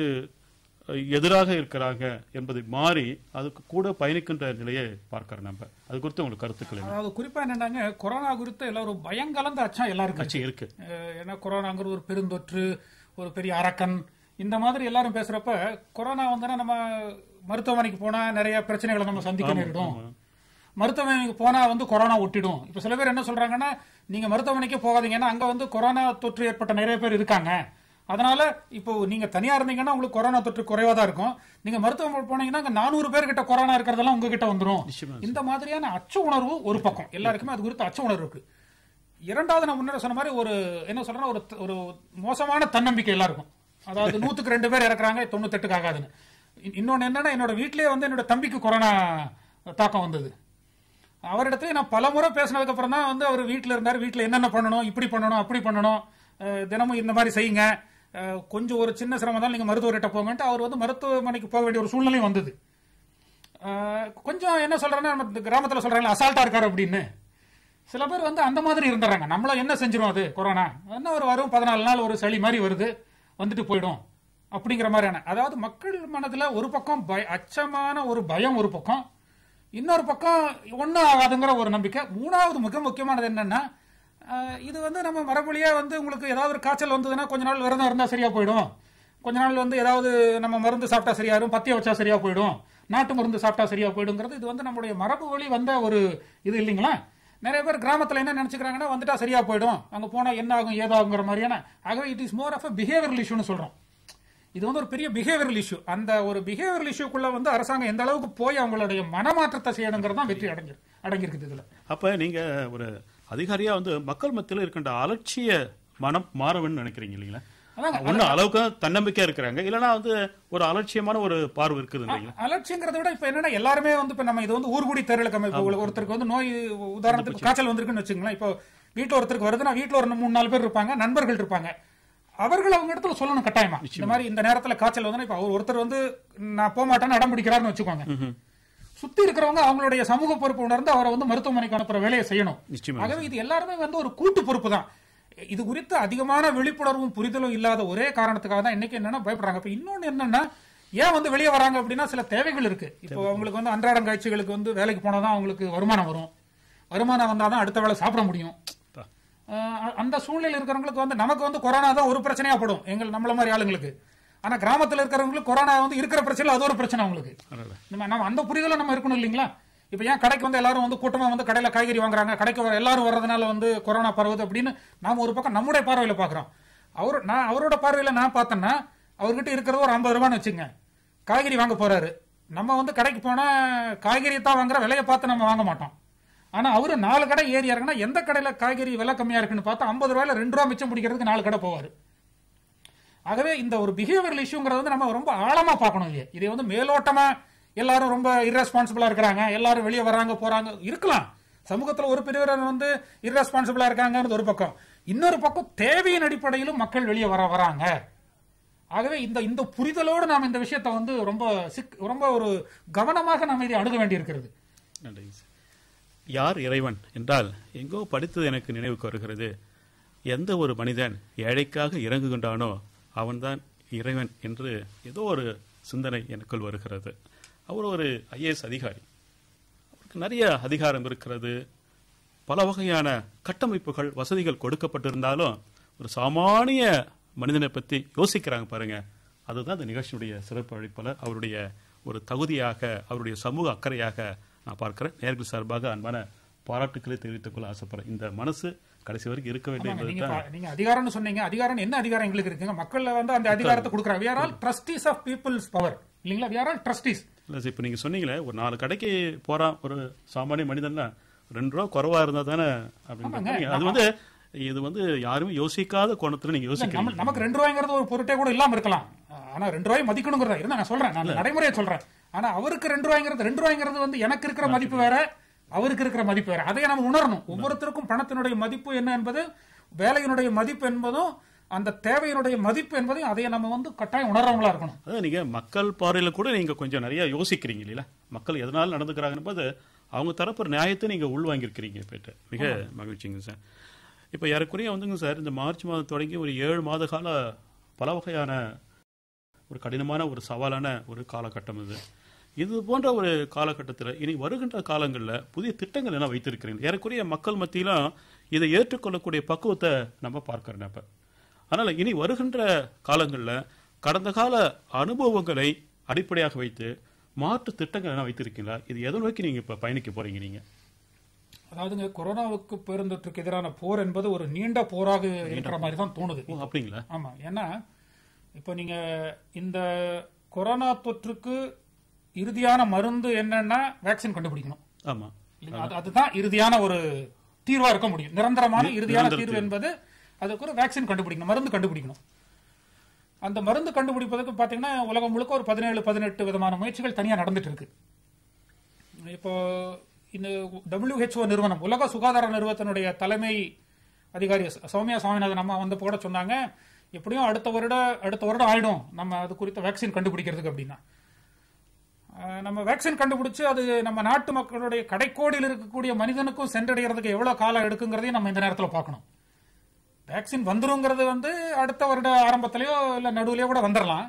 எதிராக இருக்கிறாங்க என்பதை மாறி அதுக்கு கூட பயணிக்கின்ற நிலையை பார்க்கிறோம் நம்ம அது குறித்து உங்களுக்கு கருத்துக்கள் என்ன அதாவது குறிப்பா என்னன்னாங்க கொரோனா குறித்து எல்லாரும் பயம் கலந்த அச்சம் எல்லாருக்கும் கட்சி இருக்கு அஹ் ஏன்னா கொரோனாங்கிறது ஒரு பெருந்தொற்று ஒரு பெரிய அரக்கன் இந்த மாதிரி எல்லாரும் பேசுறப்ப கொரோனா வந்தா நம்ம மருத்துவமனைக்கு போனா நிறைய பிரச்சனைகளை நம்ம சந்திக்க நேரிடும் மருத்துவமனைக்கு போனா வந்து கொரோனா ஒட்டிடும் இப்ப சில பேர் என்ன சொல்றாங்கன்னா நீங்க மருத்துவமனைக்கு போகாதீங்கன்னா அங்க வந்து கொரோனா தொற்று ஏற்பட்ட நிறைய பேர் இருக்காங்க அதனால இப்போ நீங்க தனியா இருந்தீங்கன்னா உங்களுக்கு கொரோனா தொற்று குறைவா தான் இருக்கும் நீங்க மருத்துவமனை போனீங்கன்னா அங்க நானூறு பேர் கிட்ட கொரோனா இருக்கிறதெல்லாம் உங்ககிட்ட வந்துரும் நிச்சயமா இந்த மாதிரியான அச்ச உணர்வு ஒரு பக்கம் எல்லாருக்குமே அது குறித்து அச்ச உணர்வு இருக்கு இரண்டாவது நான் முன்னாடி சொன்ன மாதிரி ஒரு என்ன சொல்றேன்னா ஒரு ஒரு மோசமான தன்னம்பிக்கை எல்லாருக்கும் அதாவது நூத்துக்கு ரெண்டு பேர் இறக்குறாங்க தொண்ணூத்தெட்டுக்கு ஆகாதுன்னு இ- இன்னொன்னு என்னன்னா என்னோட வீட்லயே வந்து என்னோட தம்பிக்கு கொரோனா தாக்கம் வந்தது அவரிடத்துல நான் பல முறை பேசினதுக்கு அப்புறம் தான் வந்து அவர் வீட்டில் இருந்தார் வீட்டில் என்னென்ன பண்ணணும் இப்படி பண்ணணும் அப்படி பண்ணணும் அஹ் தினமும் இந்த மாதிரி செய்யுங்க அஹ் கொஞ்சம் ஒரு சின்ன சிரமம் தான் நீங்கள் மருத்துவர்கிட்ட போங்கன்ட்டு அவர் வந்து மருத்துவமனைக்கு போக வேண்டிய ஒரு சூழ்நிலையும் வந்தது அஹ் கொஞ்சம் என்ன சொல்றேன்னா நம்ம கிராமத்தில் சொல்றாங்க அசால்ட்டா இருக்காரு அப்படின்னு சில பேர் வந்து அந்த மாதிரி இருந்துறாங்க நம்மள என்ன செஞ்சிரும் அது கொரோனா என்ன ஒரு வரும் பதினாலு நாள் ஒரு சளி மாதிரி வருது வந்துட்டு போயிடும் அப்படிங்கிற மாதிரியான அதாவது மக்கள் மனதுல ஒரு பக்கம் பய அச்சமான ஒரு பயம் ஒரு பக்கம் இன்னொரு பக்கம் ஒன்றும் ஆகாதுங்கிற ஒரு நம்பிக்கை மூணாவது மிக முக்கியமானது என்னன்னா அஹ், இது வந்து நம்ம மரபொழியா வந்து உங்களுக்கு ஏதாவது ஒரு காய்ச்சல் வந்ததுன்னா கொஞ்ச நாள் விரதம் இருந்தால் சரியா போயிடும் கொஞ்ச நாள் வந்து ஏதாவது நம்ம மருந்து சாப்பிட்டா சரியாயிரும் பத்திய வச்சா சரியா போயிடும் நாட்டு மருந்து சாப்பிட்டா சரியா போயிடுங்கிறது இது வந்து நம்மளுடைய மரபு வழி வந்த ஒரு இது இல்லைங்களா நிறைய பேர் கிராமத்துல என்ன நினைச்சுக்கிறாங்கன்னா வந்துட்டா சரியா போயிடும் அங்க போனா என்ன ஆகும் ஏதாகுங்கிற மாதிரியான ஆகவே it is more of a behavioural இஷ்யூன்னு சொல்றோம் இது வந்து ஒரு பெரிய பிஹேவியரல் இஷ்யூ அந்த ஒரு பிஹேவியரல் இஷ்யூக்குள்ள வந்து அரசாங்கம் எந்த அளவுக்கு போய் அவங்களுடைய மனமாற்றத்தை செய்யணுங்கிறது தான் வெற்றி அடங்கி அடங்கியிருக்குது இதுல அப்ப நீங்க ஒரு அதிகாரியா வந்து மக்கள் மத்தியில் இருக்கின்ற அலட்சிய மனம் மாற வேணும்னு நினைக்கிறீங்க இல்லைங்களா அதாங்க, ஒண்ணு அளவுக்கு தன்னம்பிக்கையா இருக்கிறாங்க இல்லைன்னா வந்து ஒரு அலட்சியமான ஒரு பார்வை இருக்குதுன்றீங்களா அலட்சியங்கிறத விட இப்ப என்னன்னா எல்லாருமே வந்து இப்ப நம்ம இது வந்து ஊர்கூடி தேர்தலுக்கு அமைப்பு உங்களுக்கு ஒருத்தருக்கு வந்து நோய் உதாரணத்துக்கு காய்ச்சல் வந்திருக்குன்னு வச்சுங்களேன் இப்போ வீட்டுல ஒருத்தருக்கு வருதுன்னா வீட்டுல ஒரு மூணு நாலு பேர் இருப்பாங்க நண்பர்கள் இருப்பாங்க அவர்கள் அவங்க இடத்துல சொல்லணும் கட்டாயமா இந்த மாதிரி இந்த நேரத்துல காய்ச்சல் வந்து இப்ப அவர் ஒருத்தர் வந்து நான் போக மாட்டேன்னு அடம் பிடிக்கிறாருன்னு வச்சுக்கோங்க சுத்தி இருக்கிறவங்க அவங்களுடைய சமூக பொறுப்பு உணர்ந்து அவரை வந்து மருத்துவமனைக்கு அனுப்புற வேலையை செய்யணும் நிச்சயமா. ஆகவே இது எல்லாருமே வந்து ஒரு கூட்டு பொறுப்பு தான் இது குறித்து அதிகமான விழிப்புணர்வும் புரிதலும் இல்லாத ஒரே காரணத்துக்காக தான் இன்னைக்கு என்னன்னா பயப்படுறாங்க இப்ப இன்னொன்னு என்னன்னா ஏன் வந்து வெளியே வராங்க அப்படின்னா சில தேவைகள் இருக்கு இப்போ அவங்களுக்கு வந்து அன்றாடம் காட்சிகளுக்கு வந்து வேலைக்கு போனாதான் அவங்களுக்கு வருமானம் வரும் வருமானம் வந்தாதான் அடுத்த வேளை சாப்பிட முடியும் பா. அஹ் அந்த சூழ்நிலையில் இருக்கிறவங்களுக்கு வந்து நமக்கு வந்து கொரோனா தான் ஒரு பிரச்சனையா படும் எங்கள் நம்மள மாதிரி ஆளுங்களுக்கு ஆனா கிராமத்துல இருக்கிறவங்களுக்கு கொரோனா வந்து இருக்கிற பிரச்சனை அது ஒரு பிரச்சனை அவங்களுக்கு அதனால. நம்ம நம்ம அந்த புரிதல நம்ம இருக்கணும் இல்லைங்களா இப்ப ஏன் கடைக்கு வந்து எல்லாரும் வந்து கூட்டமா வந்து கடையில காய்கறி வாங்குறாங்க கடைக்கு வர எல்லாரும் வர்றதுனால வந்து கொரோனா பரவுது அப்படின்னு நாம ஒரு பக்கம் நம்முடைய பார்வையில பாக்குறோம் அவர் நான் அவரோட பார்வையில நான் பார்த்தேன்னா அவர்கிட்ட இருக்கிறது ஒரு ஐம்பது ரூபான்னு வச்சுங்க காய்கறி வாங்க போறாரு நம்ம வந்து கடைக்கு போனா காய்கறி தான் வாங்குற விலையை பார்த்து நம்ம வாங்க மாட்டோம் ஆனா அவரு நாலு கடை ஏறி இறங்கினா எந்த கடையில காய்கறி விலை கம்மியா இருக்குன்னு பார்த்தா ஐம்பது ரூபாயில ரெண்டு ரூபா மிச்சம் பிடிக்கிறதுக்கு நாலு கடை போவாரு ஆகவே இந்த ஒரு பிஹேவியரல் இஷ்யூங்கிறது வந்து நம்ம ரொம்ப ஆழமா பார்க்கணும் இல்லையா இதை வந்து மேலோட்டமா எல்லாரும் ரொம்ப irresponsible-ஆ இருக்கிறாங்க எல்லாரும் வெளியே வராங்க போறாங்க இருக்கலாம் சமூகத்துல ஒரு பிரிவினர் வந்து irresponsible-ஆ இருக்காங்கன்னு ஒரு பக்கம் இன்னொரு பக்கம் தேவையின் அடிப்படையிலும் மக்கள் வெளியே வர வராங்க ஆகவே இந்த இந்த புரிதலோடு நாம் இந்த விஷயத்தை வந்து ரொம்ப சிக் ரொம்ப ஒரு கவனமாக நாம் இதை அணுக வேண்டியிருக்கிறது நன்றிங்க சார் யார் இறைவன் என்றால் எங்கோ படித்தது எனக்கு நினைவுக்கு வருகிறது எந்த ஒரு மனிதன் ஏழைக்காக இறங்குகின்றானோ அவன்தான் இறைவன் என்று ஏதோ ஒரு சிந்தனை எனக்குள் வருகிறது அவர் ஒரு ஐஏஎஸ் அதிகாரி அவருக்கு நிறைய அதிகாரம் இருக்கிறது பல வகையான கட்டமைப்புகள் வசதிகள் கொடுக்கப்பட்டிருந்தாலும் ஒரு சாமானிய மனிதனை பற்றி யோசிக்கிறாங்க பாருங்க அதுதான் இந்த நிகழ்ச்சியுடைய சிறப்பு அழைப்பாளர் அவருடைய ஒரு தகுதியாக அவருடைய சமூக அக்கறையாக நான் பார்க்கிறேன் நேர்கள் சார்பாக அன்பான பாராட்டுக்களை தெரிவித்துக் கொள்ள ஆசைப்படுறேன் இந்த மனசு கடைசி வரைக்கும் இருக்க வேண்டும் ஆமாங்க, நீங்க என்பதுதான் பா- நீங்க அதிகாரம்னு சொன்னீங்க அதிகாரம் என்ன அதிகாரம் எங்களுக்கு இருக்குங்க மக்கள் வந்து அந்த அதிகாரத்தை கொடுக்குறாங்க we are all trustees of people's power இல்லைங்களா we are all trustees இல்லை சார் இப்போ நீங்கள் சொன்னீங்களே ஒரு நாலு கடைக்கு போறான் ஒரு சாமானிய மனிதன்னா ரெண்டு ரூபா குறைவா இருந்தா தானே அப்படின்னு ஆமாங்க. சொல்றீங்க. அது வந்து இது வந்து யாருமே யோசிக்காத கோணத்துல நீங்க நம்ம யோசிக்கிறீங்க நமக்கு ரெண்டு ரூபாய்ங்கிறது ஒரு பொருட்டே கூட இல்லாம இருக்கலாம் ஆனா ரெண்டு ரூபாய் மதிக்கணுங்கிறதா இருந்தா நான் சொல்றேன் நான் நடைமுறையை சொல்றேன் ஆனா அவருக்கு ரெண்டு ரூபாய்ங்கிறது ரெண்டு ரூபாய்ங்கிறது வந்து எனக்கு இருக்கிற மதிப்பு வேற அவருக்கு இருக்கிற மதிப்பு வேற அதையே நம்ம உணரணும் ஒவ்வொருத்தருக்கும் பணத்தினுடைய மதிப்பு என்ன என்பது வேலையினுடைய மதிப்பு என்பதும் அந்த தேவையினுடைய மதிப்பு என்பதையும் அதையே நம்ம வந்து கட்டாயம் உணர்றவங்களா இருக்கணும் அதான் நீங்க மக்கள் பார்வையில கூட நீங்க கொஞ்சம் நிறைய யோசிக்கிறீங்க இல்லையா மக்கள் எதனால நடந்துக்கிறாங்கன்னு போது அவங்க தரப்பு நியாயத்தை நீங்க உள்வாங்கியிருக்கிறீங்க போயிட்டு மிக மகிழ்ச்சிங்க சார் இப்போ ஏறக்குறைய வந்துங்க சார் இந்த மார்ச் மாதம் தொடங்கி ஒரு ஏழு மாத கால பல வகையான ஒரு கடினமான ஒரு சவாலான ஒரு காலகட்டம் இது இது போன்ற ஒரு காலகட்டத்தில் இனி வருகின்ற காலங்களில் புதிய திட்டங்கள் என்ன வைத்திருக்கிறீங்க ஏறக்குறைய மக்கள் மத்தியிலும் இதை ஏற்றுக்கொள்ளக்கூடிய பக்குவத்தை நம்ம பார்க்கிறோம் அப்ப அதனால இனி வருகின்ற காலங்களில் கடந்த கால அனுபவங்களை அடிப்படையாக வைத்து மாற்று திட்டங்கள் என்ன வைத்திருக்கீங்களா இது எதை நோக்கி நீங்க இப்ப பயணிக்க போறீங்க நீங்க அதாவதுங்க கொரோனாவுக்கு பெருந்தொற்றுக்கு எதிரான போர் என்பது ஒரு நீண்ட போராக இருக்கிற மாதிரி தான் தோணுது ஓ அப்படிங்களா ஆமா ஏன்னா இப்போ நீங்க இந்த கொரோனா தொற்றுக்கு இறுதியான மருந்து என்னன்னா வேக்சின் கண்டுபிடிக்கணும் ஆமா இல்லைங்களா? அது- அதுதான் இறுதியான ஒரு தீர்வா இருக்க முடியும் நிரந்தரமான நி- இறுதியான நிரந்தர தீர்வு தீர்வு. என்பது அதுக்கு ஒரு வேக்சின் கண்டுபிடிக்கணும் மருந்து கண்டுபிடிக்கணும் அந்த மருந்து கண்டுபிடிப்பதற்கு பாத்தீங்கன்னா உலகம் முழுக்க ஒரு பதினேழு பதினெட்டு விதமான முயற்சிகள் தனியா நடந்துட்டு இருக்கு இப்போ இந்த WHO நிறுவனம் உலக சுகாதார நிறுவனத்தினுடைய தலைமை அதிகாரி ச- சௌமியா சுவாமிநாதன் அம்மா வந்து கூட சொன்னாங்க எப்படியும் அடுத்த வருட அடுத்த வருடம் ஆயிடும் நம்ம அது குறித்த வேக்சின் கண்டுபிடிக்கிறதுக்கு அப்படின்னா அஹ் நம்ம வேக்சின் கண்டுபிடிச்சு அது நம்ம நாட்டு மக்களுடைய கடைக்கோடியில் இருக்கக்கூடிய மனிதனுக்கும் சென்றடைகிறதுக்கு எவ்வளவு காலம் எடுக்குங்கிறதையும் நம்ம இந்த நேரத்தில் பார்க்கணும் வேக்சின் வந்துருங்கிறது வந்து அடுத்த வருட ஆரம்பத்திலயோ இல்ல நடுவுலயோ கூட வந்துடலாம்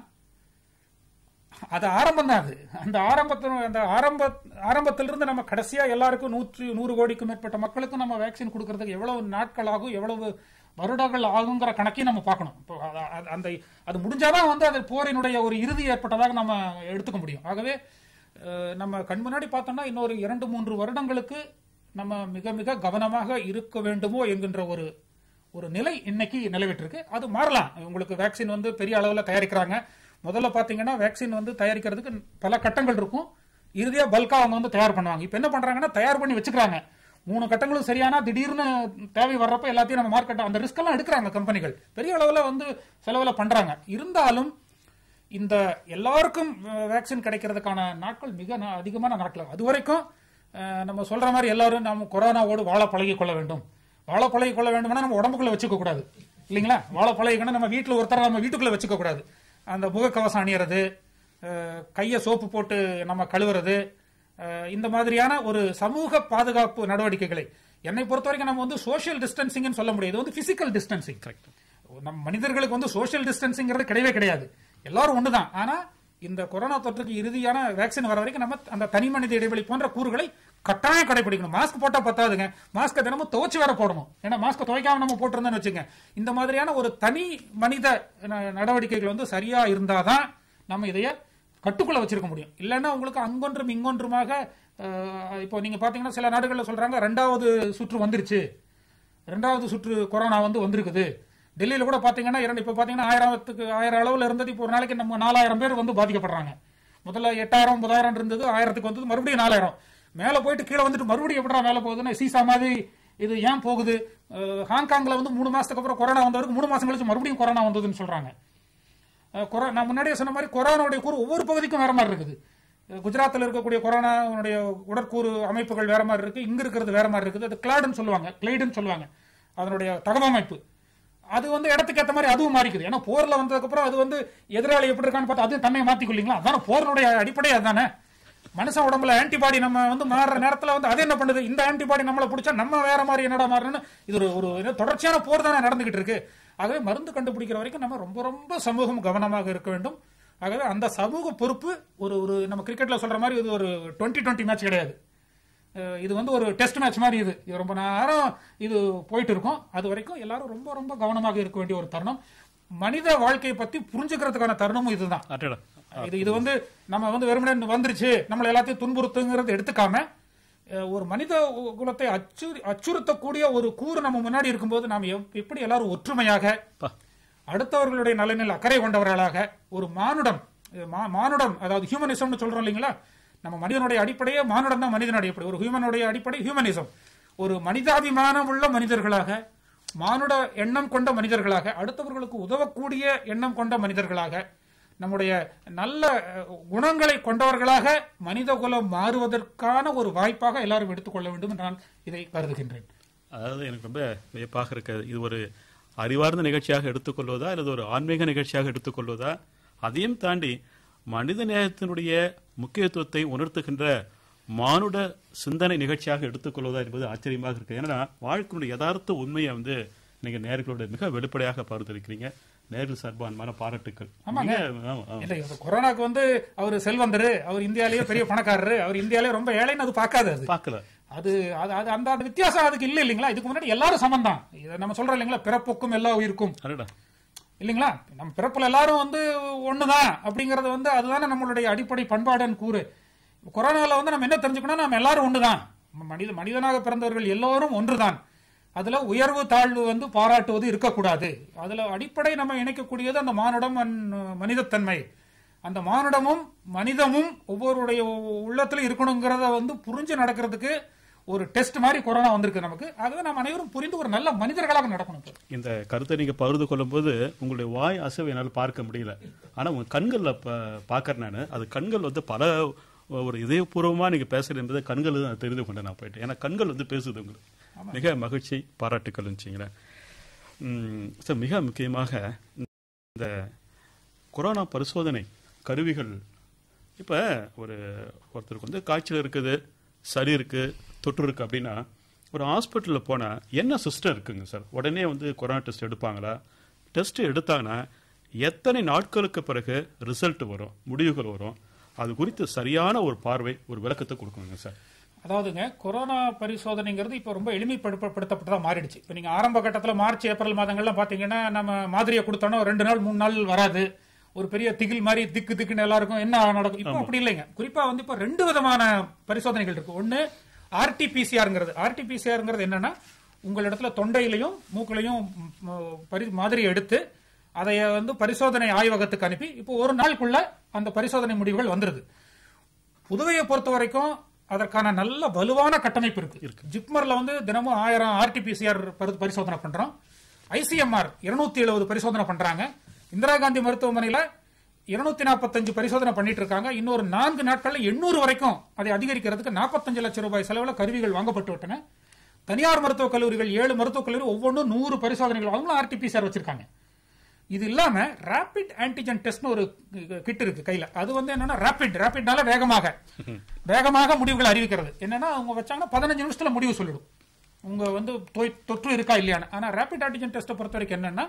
அது ஆரம்பம் தான் அது அந்த ஆரம்பத்தில் அந்த ஆரம்ப ஆரம்பத்திலிருந்து நம்ம கடைசியா எல்லாருக்கும் நூற்றி நூறு கோடிக்கும் மேற்பட்ட மக்களுக்கும் நம்ம வேக்சின் கொடுக்கறதுக்கு எவ்வளவு நாட்கள் ஆகும் எவ்வளவு வருடங்கள் ஆகுங்கிற கணக்கையும் நம்ம பார்க்கணும் இப்போ அ- அ- அந்த அது முடிஞ்சாதான் வந்து அது போரினுடைய ஒரு இறுதி ஏற்பட்டதாக நம்ம எடுத்துக்க முடியும் ஆகவே அஹ், நம்ம கண் முன்னாடி பார்த்தோம்னா இன்னொரு இரண்டு மூன்று வருடங்களுக்கு நம்ம மிக மிக கவனமாக இருக்க வேண்டுமோ என்கின்ற ஒரு ஒரு நிலை இன்னைக்கு நிலவிட்டிருக்கு அது மாறலாம் உங்களுக்கு வேக்சின் வந்து பெரிய அளவில் தயாரிக்கிறாங்க முதல்ல பார்த்தீங்கன்னா வேக்சின் வந்து தயாரிக்கிறதுக்கு பல கட்டங்கள் இருக்கும் இறுதியா பல்கா அவங்க வந்து தயார் பண்ணுவாங்க இப்போ என்ன பண்றாங்கன்னா தயார் பண்ணி வச்சுக்கிறாங்க மூணு கட்டங்களும் சரியானா திடீர்னு தேவை வர்றப்ப எல்லாத்தையும் நம்ம மார்க்கெட் அந்த ரிஸ்க் எல்லாம் எடுக்கிறாங்க கம்பெனிகள் பெரிய அளவுல வந்து செலவுல பண்றாங்க இருந்தாலும் இந்த எல்லாருக்கும் வேக்சின் கிடைக்கிறதுக்கான நாட்கள் மிக நா- அதிகமான நாட்கள் அது வரைக்கும் அஹ், நம்ம சொல்ற மாதிரி எல்லாரும் நம்ம கொரோனாவோடு வாழ பழகிக் கொள்ள வேண்டும் வாழ பழகிக் கொள்ள வேண்டும்னா நம்ம உடம்புக்குள்ள வச்சுக்க கூடாது இல்லைங்களா வாழ பழகிக்கணும் நம்ம வீட்டில் ஒருத்தர நம்ம வீட்டுக்குள்ள வச்சுக்க கூடாது அந்த முகக்கவசம் அணியறது அஹ், கையை சோப்பு போட்டு நம்ம கழுவுறது அஹ், இந்த மாதிரியான ஒரு சமூக பாதுகாப்பு நடவடிக்கைகளை என்னை பொறுத்த வரைக்கும் நம்ம வந்து சோஷியல் டிஸ்டன்சிங்னு சொல்ல முடியாது இது வந்து பிசிக்கல் டிஸ்டன்சிங் நம்ம மனிதர்களுக்கு வந்து சோஷியல் டிஸ்டன்சிங்கிறது கிடையவே கிடையாது எல்லாரும் ஒண்ணுதான் ஆனா இந்த கொரோனா தொற்றுக்கு இறுதியான வேக்சின் வர வரைக்கும் நம்ம அந்த தனி மனித இடைவெளி போன்ற கூறுகளை கட்டாயம் கடைபிடிக்கணும் மாஸ்க் போட்டா பத்தாதுங்க மாஸ்க் தினமும் துவைச்சு வேற போடணும் ஏன்னா மாஸ்க் துவைக்காம நம்ம போட்டிருந்தோம்னு வச்சுங்க இந்த மாதிரியான ஒரு தனி மனித ந- நடவடிக்கைகள் வந்து சரியா இருந்தாதான் நம்ம இதைய கட்டுக்குள்ள வச்சிருக்க முடியும் இல்லைன்னா உங்களுக்கு அங்கொன்றும் இங்கொன்றுமாக அஹ், இப்போ நீங்க பாத்தீங்கன்னா சில நாடுகள்ல சொல்றாங்க ரெண்டாவது சுற்று வந்துருச்சு ரெண்டாவது சுற்று கொரோனா வந்து வந்திருக்குது டெல்லியில கூட பாத்தீங்கன்னா இரண்டு இப்ப பாத்தீங்கன்னா ஆயிரத்துக்கு ஆயிரம் அளவுல இருந்தது இப்போ ஒரு நாளைக்கு நம்ம நாலாயிரம் பேர் வந்து பாதிக்கப்படுறாங்க முதல்ல எட்டாயிரம் ஒன்பதாயிரம் இருந்தது ஆயிரத்துக்கு வந்தது மறுபடியும் நாலாயிரம் மேல போயிட்டு கீழே வந்துட்டு மறுபடியும் எப்படா மேல போகுதுன்னு சீசா மாதிரி இது ஏன் போகுது அஹ், ஹாங்காங்ல வந்து மூணு மாசத்துக்கு அப்புறம் கொரோனா வந்தவருக்கு மூணு மாசம் கழிச்சு மறுபடியும் கொரோனா வந்ததுன்னு சொல்றாங்க அஹ் கொரோ- நான் முன்னாடியே சொன்ன மாதிரி கொரோனாவுடைய கூறு ஒவ்வொரு பகுதிக்கும் வேற மாதிரி இருக்குது அஹ் குஜராத்தில் இருக்கக்கூடிய கொரோனாவுடைய உடற்கூறு அமைப்புகள் வேற மாதிரி இருக்கு இங்க இருக்கிறது வேற மாதிரி இருக்குது அது கிளாடுன்னு சொல்லுவாங்க கிளைடுன்னு சொல்லுவாங்க அதனுடைய தகவமைப்பு அது வந்து இடத்துக்கு ஏற்ற மாதிரி அதுவும் மாறிக்குது ஏன்னா போர்ல வந்ததுக்கு அப்புறம் அது வந்து எதிராளி எப்படி இருக்கான்னு பார்த்தா அதுவும் தன்னை மாத்திக்கொள்ளீங்களா அதான போரினுடைய அடிப்படை அதுதானே மனுஷன் உடம்புல ஆன்டிபாடி நம்ம வந்து மாறுற நேரத்துல வந்து அது என்ன பண்ணுது இந்த ஆன்டிபாடி நம்மள பிடிச்சா நம்ம வேற மாதிரி என்னடா மாறணும்னு இது ஒரு ஒரு இது தொடர்ச்சியான போர் தானே நடந்துகிட்டு இருக்கு ஆகவே மருந்து கண்டுபிடிக்கிற வரைக்கும் நம்ம ரொம்ப ரொம்ப சமூகம் கவனமாக இருக்க வேண்டும் ஆகவே அந்த சமூக பொறுப்பு ஒரு ஒரு நம்ம கிரிக்கெட்ல சொல்ற மாதிரி இது ஒரு டுவெண்ட்டி டுவெண்ட்டி மேட்ச் கிடையாது அஹ் இது வந்து ஒரு டெஸ்ட் மேட்ச் மாதிரி இது இது ரொம்ப நேரம் இது போயிட்டு இருக்கும் அது வரைக்கும் எல்லாரும் ரொம்ப ரொம்ப கவனமாக இருக்க வேண்டிய ஒரு தருணம் மனித வாழ்க்கையை பத்தி புரிஞ்சுக்கிறதுக்கான தருணமும் இதுதான் அட்டடா இது இது வந்து நம்ம வந்து வெறுமனே வந்துருச்சு நம்மள எல்லாத்தையும் துன்புறுத்துங்கிறது எடுத்துக்காம அஹ், ஒரு மனித உ- குலத்தை அச்சுறு அச்சுறுத்தக்கூடிய ஒரு கூறு நம்ம முன்னாடி இருக்கும்போது நாம் எப்- எப்படி எல்லாரும் ஒற்றுமையாக பா. அடுத்தவர்களுடைய நலனில் அக்கறை கொண்டவர்களாக ஒரு மானுடம் இது மா- மானுடம் அதாவது ஹியூமனிசம்னு சொல்றோம் இல்லைங்களா நம்ம மனிதனுடைய அடிப்படையே மானுடம் தான் மனிதனுடைய அடிப்படை ஒரு ஹியூமனுடைய அடிப்படை ஹியூமனிசம் ஒரு மனிதாபிமானம் உள்ள மனிதர்களாக மானுட எண்ணம் கொண்ட மனிதர்களாக அடுத்தவர்களுக்கு உதவக்கூடிய எண்ணம் கொண்ட மனிதர்களாக நம்முடைய நல்ல அஹ், குணங்களை கொண்டவர்களாக மனித குலம் மாறுவதற்கான ஒரு வாய்ப்பாக எல்லாரும் எடுத்துக்கொள்ள வேண்டும் என்று நான் இதை கருதுகின்றேன் அதாவது எனக்கு ரொம்ப வியப்பாக இருக்கிறது இது ஒரு அறிவார்ந்த நிகழ்ச்சியாக எடுத்துக்கொள்வதா அல்லது ஒரு ஆன்மீக நிகழ்ச்சியாக எடுத்துக்கொள்வதா அதையும் தாண்டி மனித நேயத்தினுடைய முக்கியத்துவத்தை உணர்த்துகின்ற மானுட சிந்தனை நிகழ்ச்சியாக எடுத்துக்கொள்வதா என்பது ஆச்சரியமாக இருக்கு ஏன்னா வாழ்க்கையுடைய யதார்த்த உண்மையை வந்து நீங்க நேர்களோட மிக வெளிப்படையாக பார்த்திருக்கிறீங்க நேர்கள் சார்பான்மான பாராட்டுக்கள் ஆமாங்க. மிக- ஆமா, ஆமா. இல்ல இந்த கொரோனாக்கு வந்து அவர் செல்வந்தரு அவர் இந்தியாலேயே பெரிய பணக்காரரு அவர் இந்தியாலே ரொம்ப ஏழைன்னு அது பார்க்காது அது பார்க்கல அது அது அது அந்த அந்த வித்தியாசம் அதுக்கு இல்ல இல்லைங்களா இதுக்கு முன்னாடி எல்லாரும் சமம் தான் இதை நம்ம சொல்றோம் இல்லைங்களா பிறப்புக்கும் எல்லா உயிருக்கும் அடடா இல்லைங்களா நம்ம பிறப்புல எல்லாரும் வந்து ஒண்ணுதான் அப்படிங்கறது வந்து அதுதானே நம்மளுடைய அடிப்படை பண்பாடுன்னு கூறு கொரோனால வந்து நம்ம என்ன தெரிஞ்சுக்கணும் நம்ம எல்லாரும் ஒண்ணுதான் மனித மனிதனாக பிறந்தவர்கள் எல்லோரும் ஒன்றுதான் அதுல உயர்வு தாழ்வு வந்து பாராட்டுவது இருக்கக்கூடாது அதுல அடிப்படை நம்ம இணைக்கக்கூடியது அந்த மானுடம் and மனிதத்தன்மை அந்த மானுடமும் மனிதமும் ஒவ்வொருடைய உள்ளத்துல இருக்கணுங்கிறத வந்து புரிஞ்சு நடக்கிறதுக்கு ஒரு டெஸ்ட் மாதிரி கொரோனா வந்திருக்கு நமக்கு ஆகவே நாம் அனைவரும் புரிந்து ஒரு நல்ல மனிதர்களாக நடக்கணும் இப்ப. இந்த கருத்தை நீங்க பகிர்ந்து கொள்ளும்போது உங்களுடைய வாய் அசைவை என்னால் பார்க்க முடியல ஆனா உங்க கண்கள்ல ப- பார்க்கறேன் நான் அது கண்கள் வந்து பல ஒரு இதயபூர்வமா நீங்க பேசுறது என்பதை கண்கள் தான் தெரிந்து கொண்டேன் நான் போயிட்டு ஏன்னா கண்கள் வந்து பேசுது உங்களுக்கு மிக மகிழ்ச்சி பாராட்டுக்கள் வச்சுங்களேன் சார் மிக முக்கியமாக இந்த கொரோனா பரிசோதனை கருவிகள் இப்ப ஒரு ஒருத்தருக்கு வந்து காய்ச்சல் இருக்குது சளி இருக்கு தொற்று இருக்கு அப்படின்னா ஒரு ஹாஸ்பிட்டலில் போனா என்ன சிஸ்டம் இருக்குங்க சார் உடனே வந்து கொரோனா டெஸ்ட் எடுப்பாங்களா டெஸ்ட் எடுத்தாங்கன்னா எத்தனை நாட்களுக்கு பிறகு ரிசல்ட் வரும் முடிவுகள் வரும் அது குறித்து சரியான ஒரு பார்வை ஒரு விளக்கத்தை கொடுக்குங்க சார் அதாவதுங்க கொரோனா பரிசோதனைங்கிறது இப்போ ரொம்ப எளிமைப்படுத்தப்பட்டதா மாறிடுச்சு இப்போ நீங்க ஆரம்ப கட்டத்துல மார்ச் ஏப்ரல் மாதங்கள்லாம் பாத்தீங்கன்னா நம்ம மாதிரியை கொடுத்தோன்னா ரெண்டு நாள் மூணு நாள் வராது ஒரு பெரிய திகில் மாதிரி திக்கு திக்குன்னு எல்லாருக்கும் என்ன நடக்கும் இப்போ அப்படி இல்லைங்க குறிப்பா வந்து இப்போ ரெண்டு விதமான பரிசோதனைகள் இருக்கு ஒன்னு ஆர்டிபிசிஆர்ங்கிறது ஆர்டிபிசிஆர்ங்கிறது என்னன்னா உங்களிடத்துல தொண்டையிலையும் மூக்கிலையும் ம், பரி- மாதிரி எடுத்து அதை வந்து பரிசோதனை ஆய்வகத்துக்கு அனுப்பி இப்போ ஒரு நாளுக்குள்ள அந்த பரிசோதனை முடிவுகள் வந்துருது புதுவையை பொறுத்த வரைக்கும் அதற்கான நல்ல வலுவான கட்டமைப்பு இருக்கு ஜிப்மர்ல வந்து தினமும் ஆயிரம் ஆர்டிபிசிஆர் பரிசோதனை பண்றோம் ஐசிஎம்ஆர் இருநூத்தி எழுபது பரிசோதனை பண்றாங்க இந்திரா காந்தி மருத்துவமனையில இருநூத்தி நாற்பத்தஞ்சு பரிசோதனை பண்ணிட்டு இருக்காங்க இன்னொரு நான்கு நாட்கள்ல எண்ணூறு வரைக்கும் அதை அதிகரிக்கிறதுக்கு நாற்பத்தஞ்சு லட்சம் ரூபாய் செலவுல கருவிகள் வாங்கப்பட்டு விட்டன தனியார் மருத்துவக் கல்லூரிகள் ஏழு மருத்துவக் கல்லூரி ஒவ்வொன்றும் நூறு பரிசோதனைகள் அவங்களும் ஆர்டிபிசிஆர் வச்சிருக்காங்க இது இல்லாம ரேபிட் ஆன்டிஜென் டெஸ்ட்னு ஒரு கிட் இருக்கு கையில அது வந்து என்னன்னா ரேபிட் ரேபிட்னால வேகமாக வேகமாக முடிவுகள் அறிவிக்கிறது என்னன்னா அவங்க வச்சாங்கன்னா பதினஞ்சு நிமிஷத்துல முடிவு சொல்லிடும் உங்க வந்து தொய்- தொற்று இருக்கா இல்லையான்னு ஆனா ரேபிட் ஆன்டிஜென் டெஸ்ட்டை பொறுத்த வரைக்கும் என்னன்னா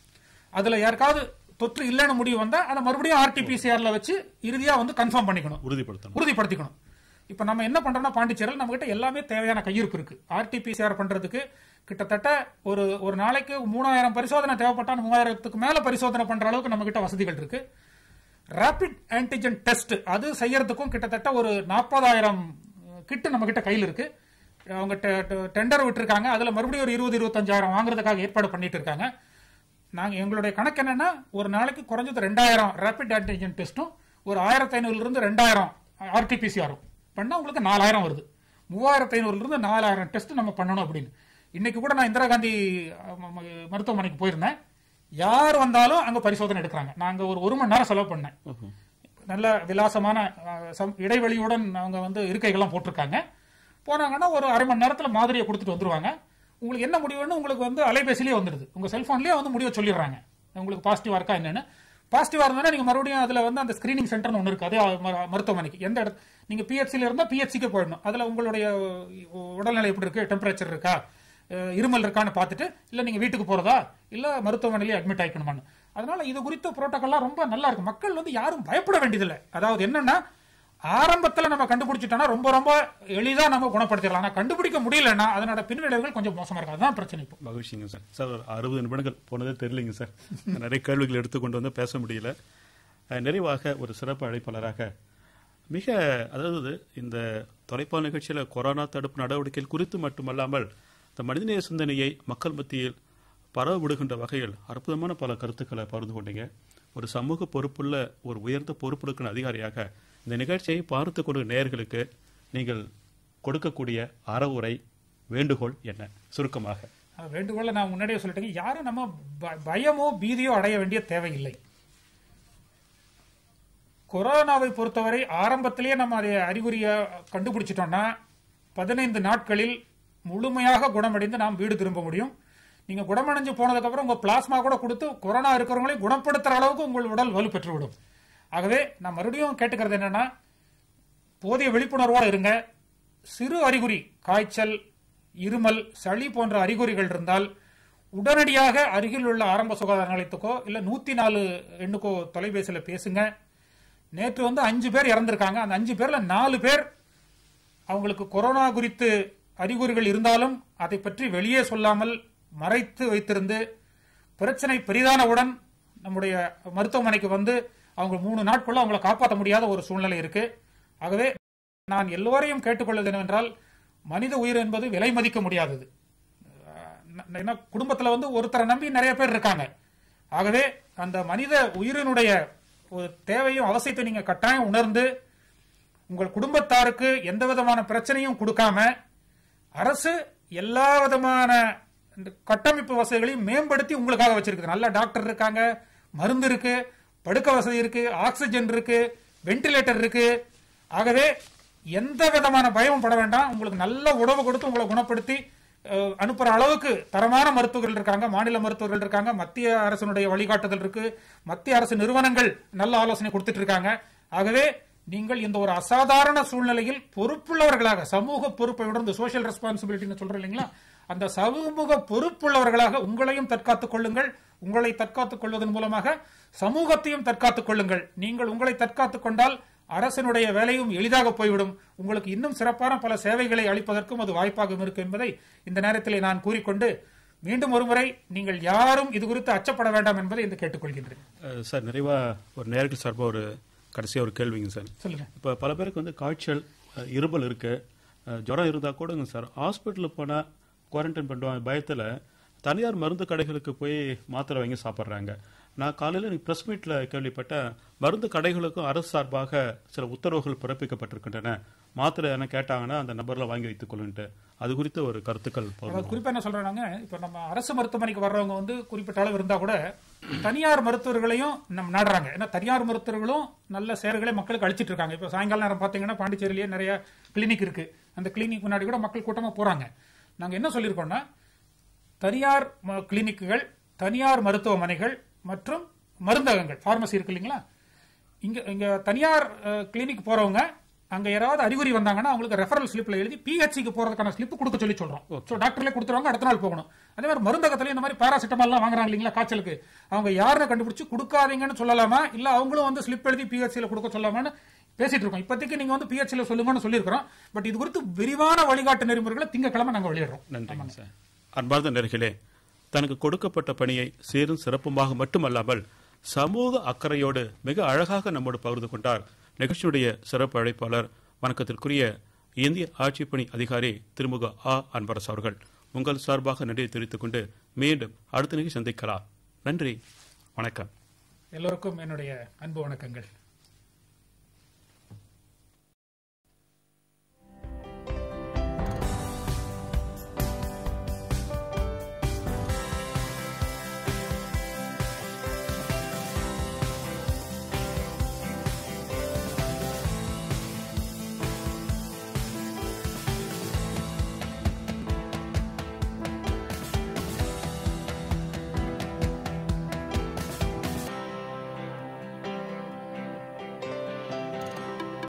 அதுல யாருக்காவது தொற்று இல்லைன்னு முடிவு வந்தா அதை மறுபடியும் ஆர்டிபிசிஆர்ல வச்சு இறுதியா வந்து கன்ஃபார்ம் பண்ணிக்கணும் உறுதிப்படுத்தணும் உறுதிப்படுத்திக்கணும் இப்ப நம்ம என்ன பண்றோம்னா பாண்டிச்சேரியில் நம்ம கிட்ட எல்லாமே தேவையான கையிருப்பு இருக்கு ஆர்டிபிசிஆர் பண்றதுக்கு கிட்டத்தட்ட ஒரு ஒரு நாளைக்கு மூணாயிரம் பரிசோதனை தேவைப்பட்டா மூவாயிரத்துக்கு மேல பரிசோதனை பண்ற அளவுக்கு நம்ம கிட்ட வசதிகள் இருக்கு ரேபிட் ஆன்டிஜென் டெஸ்ட் அது செய்யறதுக்கும் கிட்டத்தட்ட ஒரு நாற்பதாயிரம் கிட்டு நம்ம கிட்ட கையில் இருக்கு அவங்க டெண்டர் விட்டுருக்காங்க அதுல மறுபடியும் ஒரு இருபது இருபத்தஞ்சாயிரம் வாங்குறதுக்காக ஏற்பாடு பண்ணிட்டு இருக்காங்க நாங்க எங்களுடைய கணக்கு என்னன்னா ஒரு நாளைக்கு குறைஞ்சது ரெண்டாயிரம் ரேபிட் ஆன்டிஜென் டெஸ்ட்டும் ஒரு ஆயிரத்தி ஐநூறுல இருந்து ரெண்டாயிரம் ஆர்டிபிசிஆரும் பண்ணா உங்களுக்கு நாலாயிரம் வருது மூவாயிரத்தி ஐநூறுல இருந்து நாலாயிரம் டெஸ்ட் நம்ம பண்ணணும் அப்படின்னு இன்னைக்கு கூட நான் இந்திரா காந்தி அஹ், ம- ம- மருத்துவமனைக்கு போயிருந்தேன் யார் வந்தாலும் அங்க பரிசோதனை எடுக்கிறாங்க நாங்க ஒரு ஒரு மணி நேரம் செலவு பண்ணேன் நல்ல விலாசமான அஹ், சம்- இடைவெளியுடன் அவங்க வந்து இருக்கைகள்லாம் போட்டிருக்காங்க போனாங்கன்னா ஒரு அரை மணி நேரத்துல மாதிரியை கொடுத்துட்டு வந்துருவாங்க உங்களுக்கு என்ன முடிவுன்னு உங்களுக்கு வந்து அலைபேசிலேயே வந்துடுது உங்க செல்போன்லயே வந்து முடிவை சொல்லிடுறாங்க உங்களுக்கு பாசிட்டிவா இருக்கா என்னன்னு பாசிட்டிவா இருந்தா நீங்க மறுபடியும் அதுல வந்து அந்த ஸ்கிரீனிங் சென்டர்னு ஒன்று இருக்கு அதே ம- மருத்துவமனைக்கு எந்த இடத்து நீங்க பிஹெச்சில இருந்தா பிஹெச்சிக்கு போயிடணும் அதுல உங்களுடைய உ- உடல்நிலை எப்படி இருக்கு டெம்பரேச்சர் இருக்கா அஹ், இருமல் இருக்கான்னு பார்த்துட்டு இல்ல நீங்க வீட்டுக்கு போறதா இல்ல மருத்துவமனையிலே அட்மிட் ஆயிக்கணுமான்னு அதனால இது குறித்த புரோட்டோகால்லாம் ரொம்ப நல்லா இருக்கு மக்கள் வந்து யாரும் பயப்பட வேண்டியதில்லை அதாவது என்னன்னா ஆரம்பத்துல நம்ம கண்டுபிடிச்சிட்டோம்னா ரொம்ப ரொம்ப எளிதா நம்ம குணப்படுத்திடலாம் ஆனா கண்டுபிடிக்க முடியலன்னா அதனோட பின்விளைவுகள் கொஞ்சம் மோசமா இருக்கு அதுதான் பிரச்சனை இப்போ மகிழ்ச்சிங்க சார் சார் ஒரு அறுபது நிமிடங்கள் போனதே தெரியலைங்க சார் நிறைய கேள்விகள் எடுத்துக்கொண்டு வந்து பேச முடியல அஹ், நிறைவாக ஒரு சிறப்பு அழைப்பாளராக மிக அதாவது இந்த தொலைப்பால் நிகழ்ச்சியில் கொரோனா தடுப்பு நடவடிக்கைகள் குறித்து மட்டுமல்லாமல் இந்த மனிதநேய சிந்தனையை மக்கள் மத்தியில் பரவ விடுகின்ற வகையில் அற்புதமான பல கருத்துக்களை பகிர்ந்து கொண்டீங்க ஒரு சமூக பொறுப்புள்ள ஒரு உயர்ந்த பொறுப்பெடுக்கிற அதிகாரியாக இந்த நிகழ்ச்சியை பார்த்து கொண்ட நேயர்களுக்கு நீங்கள் கொடுக்கக்கூடிய அறவுரை வேண்டுகோள் என்ன சுருக்கமாக அஹ் வேண்டுகோளை நான் முன்னாடியே சொல்லிட்டேங்க யாரும் நம்ம ப- பயமோ பீதியோ அடைய வேண்டிய தேவையில்லை கொரோனாவை பொறுத்தவரை ஆரம்பத்திலேயே நம்ம அதை அறிகுறியை கண்டுபிடிச்சிட்டோம்னா பதினைந்து நாட்களில் முழுமையாக குணமடைந்து நாம் வீடு திரும்ப முடியும் நீங்க குணமடைஞ்சு போனதுக்கு அப்புறம் உங்க பிளாஸ்மா கூட கொடுத்து கொரோனா இருக்கிறவங்களை குணப்படுத்துற அளவுக்கு உங்கள் உடல் வலு பெற்றுவிடும் ஆகவே நான் மறுபடியும் கேட்டுக்கிறது என்னன்னா போதிய விழிப்புணர்வோடு இருங்க சிறு அறிகுறி காய்ச்சல் இருமல் சளி போன்ற அறிகுறிகள் இருந்தால் உடனடியாக அருகில் உள்ள ஆரம்ப சுகாதார நிலையத்துக்கோ இல்ல நூத்தி நாலு எண்ணுக்கோ தொலைபேசியில பேசுங்க நேற்று வந்து அஞ்சு பேர் இறந்திருக்காங்க அந்த அஞ்சு பேர்ல நாலு பேர் அவங்களுக்கு கொரோனா குறித்து அறிகுறிகள் இருந்தாலும் அதை பற்றி வெளியே சொல்லாமல் மறைத்து வைத்திருந்து பிரச்சனை பெரிதானவுடன் நம்முடைய மருத்துவமனைக்கு வந்து அவங்க மூணு நாட்குள்ள அவங்கள காப்பாற்ற முடியாத ஒரு சூழ்நிலை இருக்கு ஆகவே நான் எல்லோரையும் கேட்டுக்கொள்வது என்னவென்றால் மனித உயிர் என்பது விலை மதிக்க முடியாதது அஹ் ஏன்னா குடும்பத்துல வந்து ஒருத்தரை நம்பி நிறைய பேர் இருக்காங்க ஆகவே அந்த மனித உயிரினுடைய ஒரு தேவையும் அவசியத்தை நீங்க கட்டாயம் உணர்ந்து உங்கள் குடும்பத்தாருக்கு எந்த விதமான பிரச்சனையும் கொடுக்காம அரசு எல்லா விதமான இந்த கட்டமைப்பு வசதிகளையும் மேம்படுத்தி உங்களுக்காக வச்சிருக்கு நல்ல டாக்டர் இருக்காங்க மருந்து இருக்கு படுக்க வசதி இருக்கு ஆக்சிஜன் இருக்கு வென்டிலேட்டர் இருக்கு ஆகவே எந்த விதமான பயமும் பட வேண்டாம் உங்களுக்கு நல்ல உணவு கொடுத்து உங்களை குணப்படுத்தி அஹ், அனுப்புற அளவுக்கு தரமான மருத்துவர்கள் இருக்காங்க மாநில மருத்துவர்கள் இருக்காங்க மத்திய அரசினுடைய வழிகாட்டுதல் இருக்கு மத்திய அரசு நிறுவனங்கள் நல்ல ஆலோசனை கொடுத்துட்டு இருக்காங்க ஆகவே நீங்கள் இந்த ஒரு அசாதாரண சூழ்நிலையில் பொறுப்புள்ளவர்களாக சமூக பொறுப்பை உணர்ந்து சோஷியல் ரெஸ்பான்சிபிலிட்டின்னு சொல்றோம் இல்லைங்களா அந்த சமூக பொறுப்புள்ளவர்களாக உங்களையும் தற்காத்துக் கொள்ளுங்கள் உங்களை தற்காத்துக் கொள்வதன் மூலமாக சமூகத்தையும் தற்காத்துக் கொள்ளுங்கள் நீங்கள் உங்களை தற்காத்துக் கொண்டால் அரசினுடைய வேலையும் எளிதாக போய்விடும் உங்களுக்கு இன்னும் சிறப்பான பல சேவைகளை அளிப்பதற்கும் அது வாய்ப்பாகவும் இருக்கும் என்பதை இந்த நேரத்தில் நான் கூறிக்கொண்டு மீண்டும் ஒருமுறை நீங்கள் யாரும் இது குறித்து அச்சப்பட வேண்டாம் என்பதை இந்த கேட்டுக்கொள்கின்றேன் அஹ் சார் நிறைவா ஒரு நேர்கள் சார்பாக ஒரு கடைசியா ஒரு கேள்விங்க சார் சொல்லுங்க இப்போ பல பேருக்கு வந்து காய்ச்சல் அஹ், இருமல் இருக்கு அஹ், ஜுரம் இருந்தால் கூடங்க சார் ஹாஸ்பிட்டலுக்கு போனால் குவாரண்டைன் பண்ணுவாங்க பயத்தில் தனியார் மருந்து கடைகளுக்கு போய் மாத்திரை வாங்கி சாப்பிட்றாங்க நான் காலையில் எனக்கு ப்ரெஸ் மீட்டில் கேள்விப்பட்டேன் மருந்து கடைகளுக்கும் அரசு சார்பாக சில உத்தரவுகள் பிறப்பிக்கப்பட்டிருக்கின்றன மாத்திரை என்ன கேட்டாங்கன்னா அந்த நம்பர்ல வாங்கி வைத்துக் கொள்ளுன்ட்டு அது குறித்த ஒரு கருத்துக்கள் அதாவது பகிர்ந்து குறிப்பா என்ன சொல்றாங்க இப்ப நம்ம அரசு மருத்துவமனைக்கு வர்றவங்க வந்து குறிப்பிட்ட அளவு இருந்தா கூட தனியார் மருத்துவர்களையும் நம்ம நாடுறாங்க ஏன்னா தனியார் மருத்துவர்களும் நல்ல சேவைகளை மக்களுக்கு அளிச்சிட்டு இருக்காங்க இப்ப சாயங்கால நேரம் பாத்தீங்கன்னா பாண்டிச்சேரியிலேயே நிறைய கிளினிக் இருக்கு அந்த கிளினிக் முன்னாடி கூட மக்கள் கூட்டமா போறாங்க நாங்க என்ன சொல்லியிருக்கோம்னா தனியார் ம- கிளினிக்குகள் தனியார் மருத்துவமனைகள் மற்றும் மருந்தகங்கள் பார்மசி இருக்கு இல்லைங்களா இங்க இங்க தனியார் அஹ், கிளினிக் போறவங்க அங்க யாராவது அறிகுறி வந்தாங்கன்னா அவங்களுக்கு ரெஃபரல் ஸ்லிப்ல எழுதி பிஹெச்சிக்கு போறதுக்கான ஸ்லிப் கொடுக்க சொல்லி சொல்றோம் ஸோ டாக்டர்ல கொடுத்துருவாங்க அடுத்த நாள் போகணும் அதே மாதிரி மருந்தகத்துல இந்த மாதிரி பேராசிட்டமால் எல்லாம் வாங்குறாங்க இல்லைங்களா காய்ச்சலுக்கு அவங்க யாருன்னு கண்டுபிடிச்சு கொடுக்காதீங்கன்னு சொல்லலாமா இல்ல அவங்களும் வந்து ஸ்லிப் எழுதி பிஹெச்சில கொடுக்க சொல்லலாமான்னு பேசிட்டு இருக்கோம் இப்போதைக்கு நீங்க வந்து பிஹெச்சில சொல்லுங்கன்னு சொல்லியிருக்கிறோம் பட் இது குறித்து விரிவான வழிகாட்டு நெறிமுறைகளை திங்கக்கிழமை நாங்க வெளியிடுறோம் நன்றிங்க சார் அன்பார்ந்த நேர்களே தனக்கு கொடுக்கப்பட்ட பணியை சீரும் சிறப்புமாக மட்டுமல்லாமல் சமூக அக்கறையோடு மிக அழகாக நம்மோடு பகிர்ந்து கொண்டார் நிகழ்ச்சியுடைய சிறப்பு அழைப்பாளர் வணக்கத்திற்குரிய இந்திய ஆட்சிப்பணி அதிகாரி திருமுக ஆ அன்பரசு அவர்கள் உங்கள் சார்பாக நன்றியை தெரிவித்துக் கொண்டு மீண்டும் அடுத்த நிகழ்ச்சி சந்திக்கலாம் நன்றி வணக்கம் எல்லோருக்கும் என்னுடைய அன்பு வணக்கங்கள்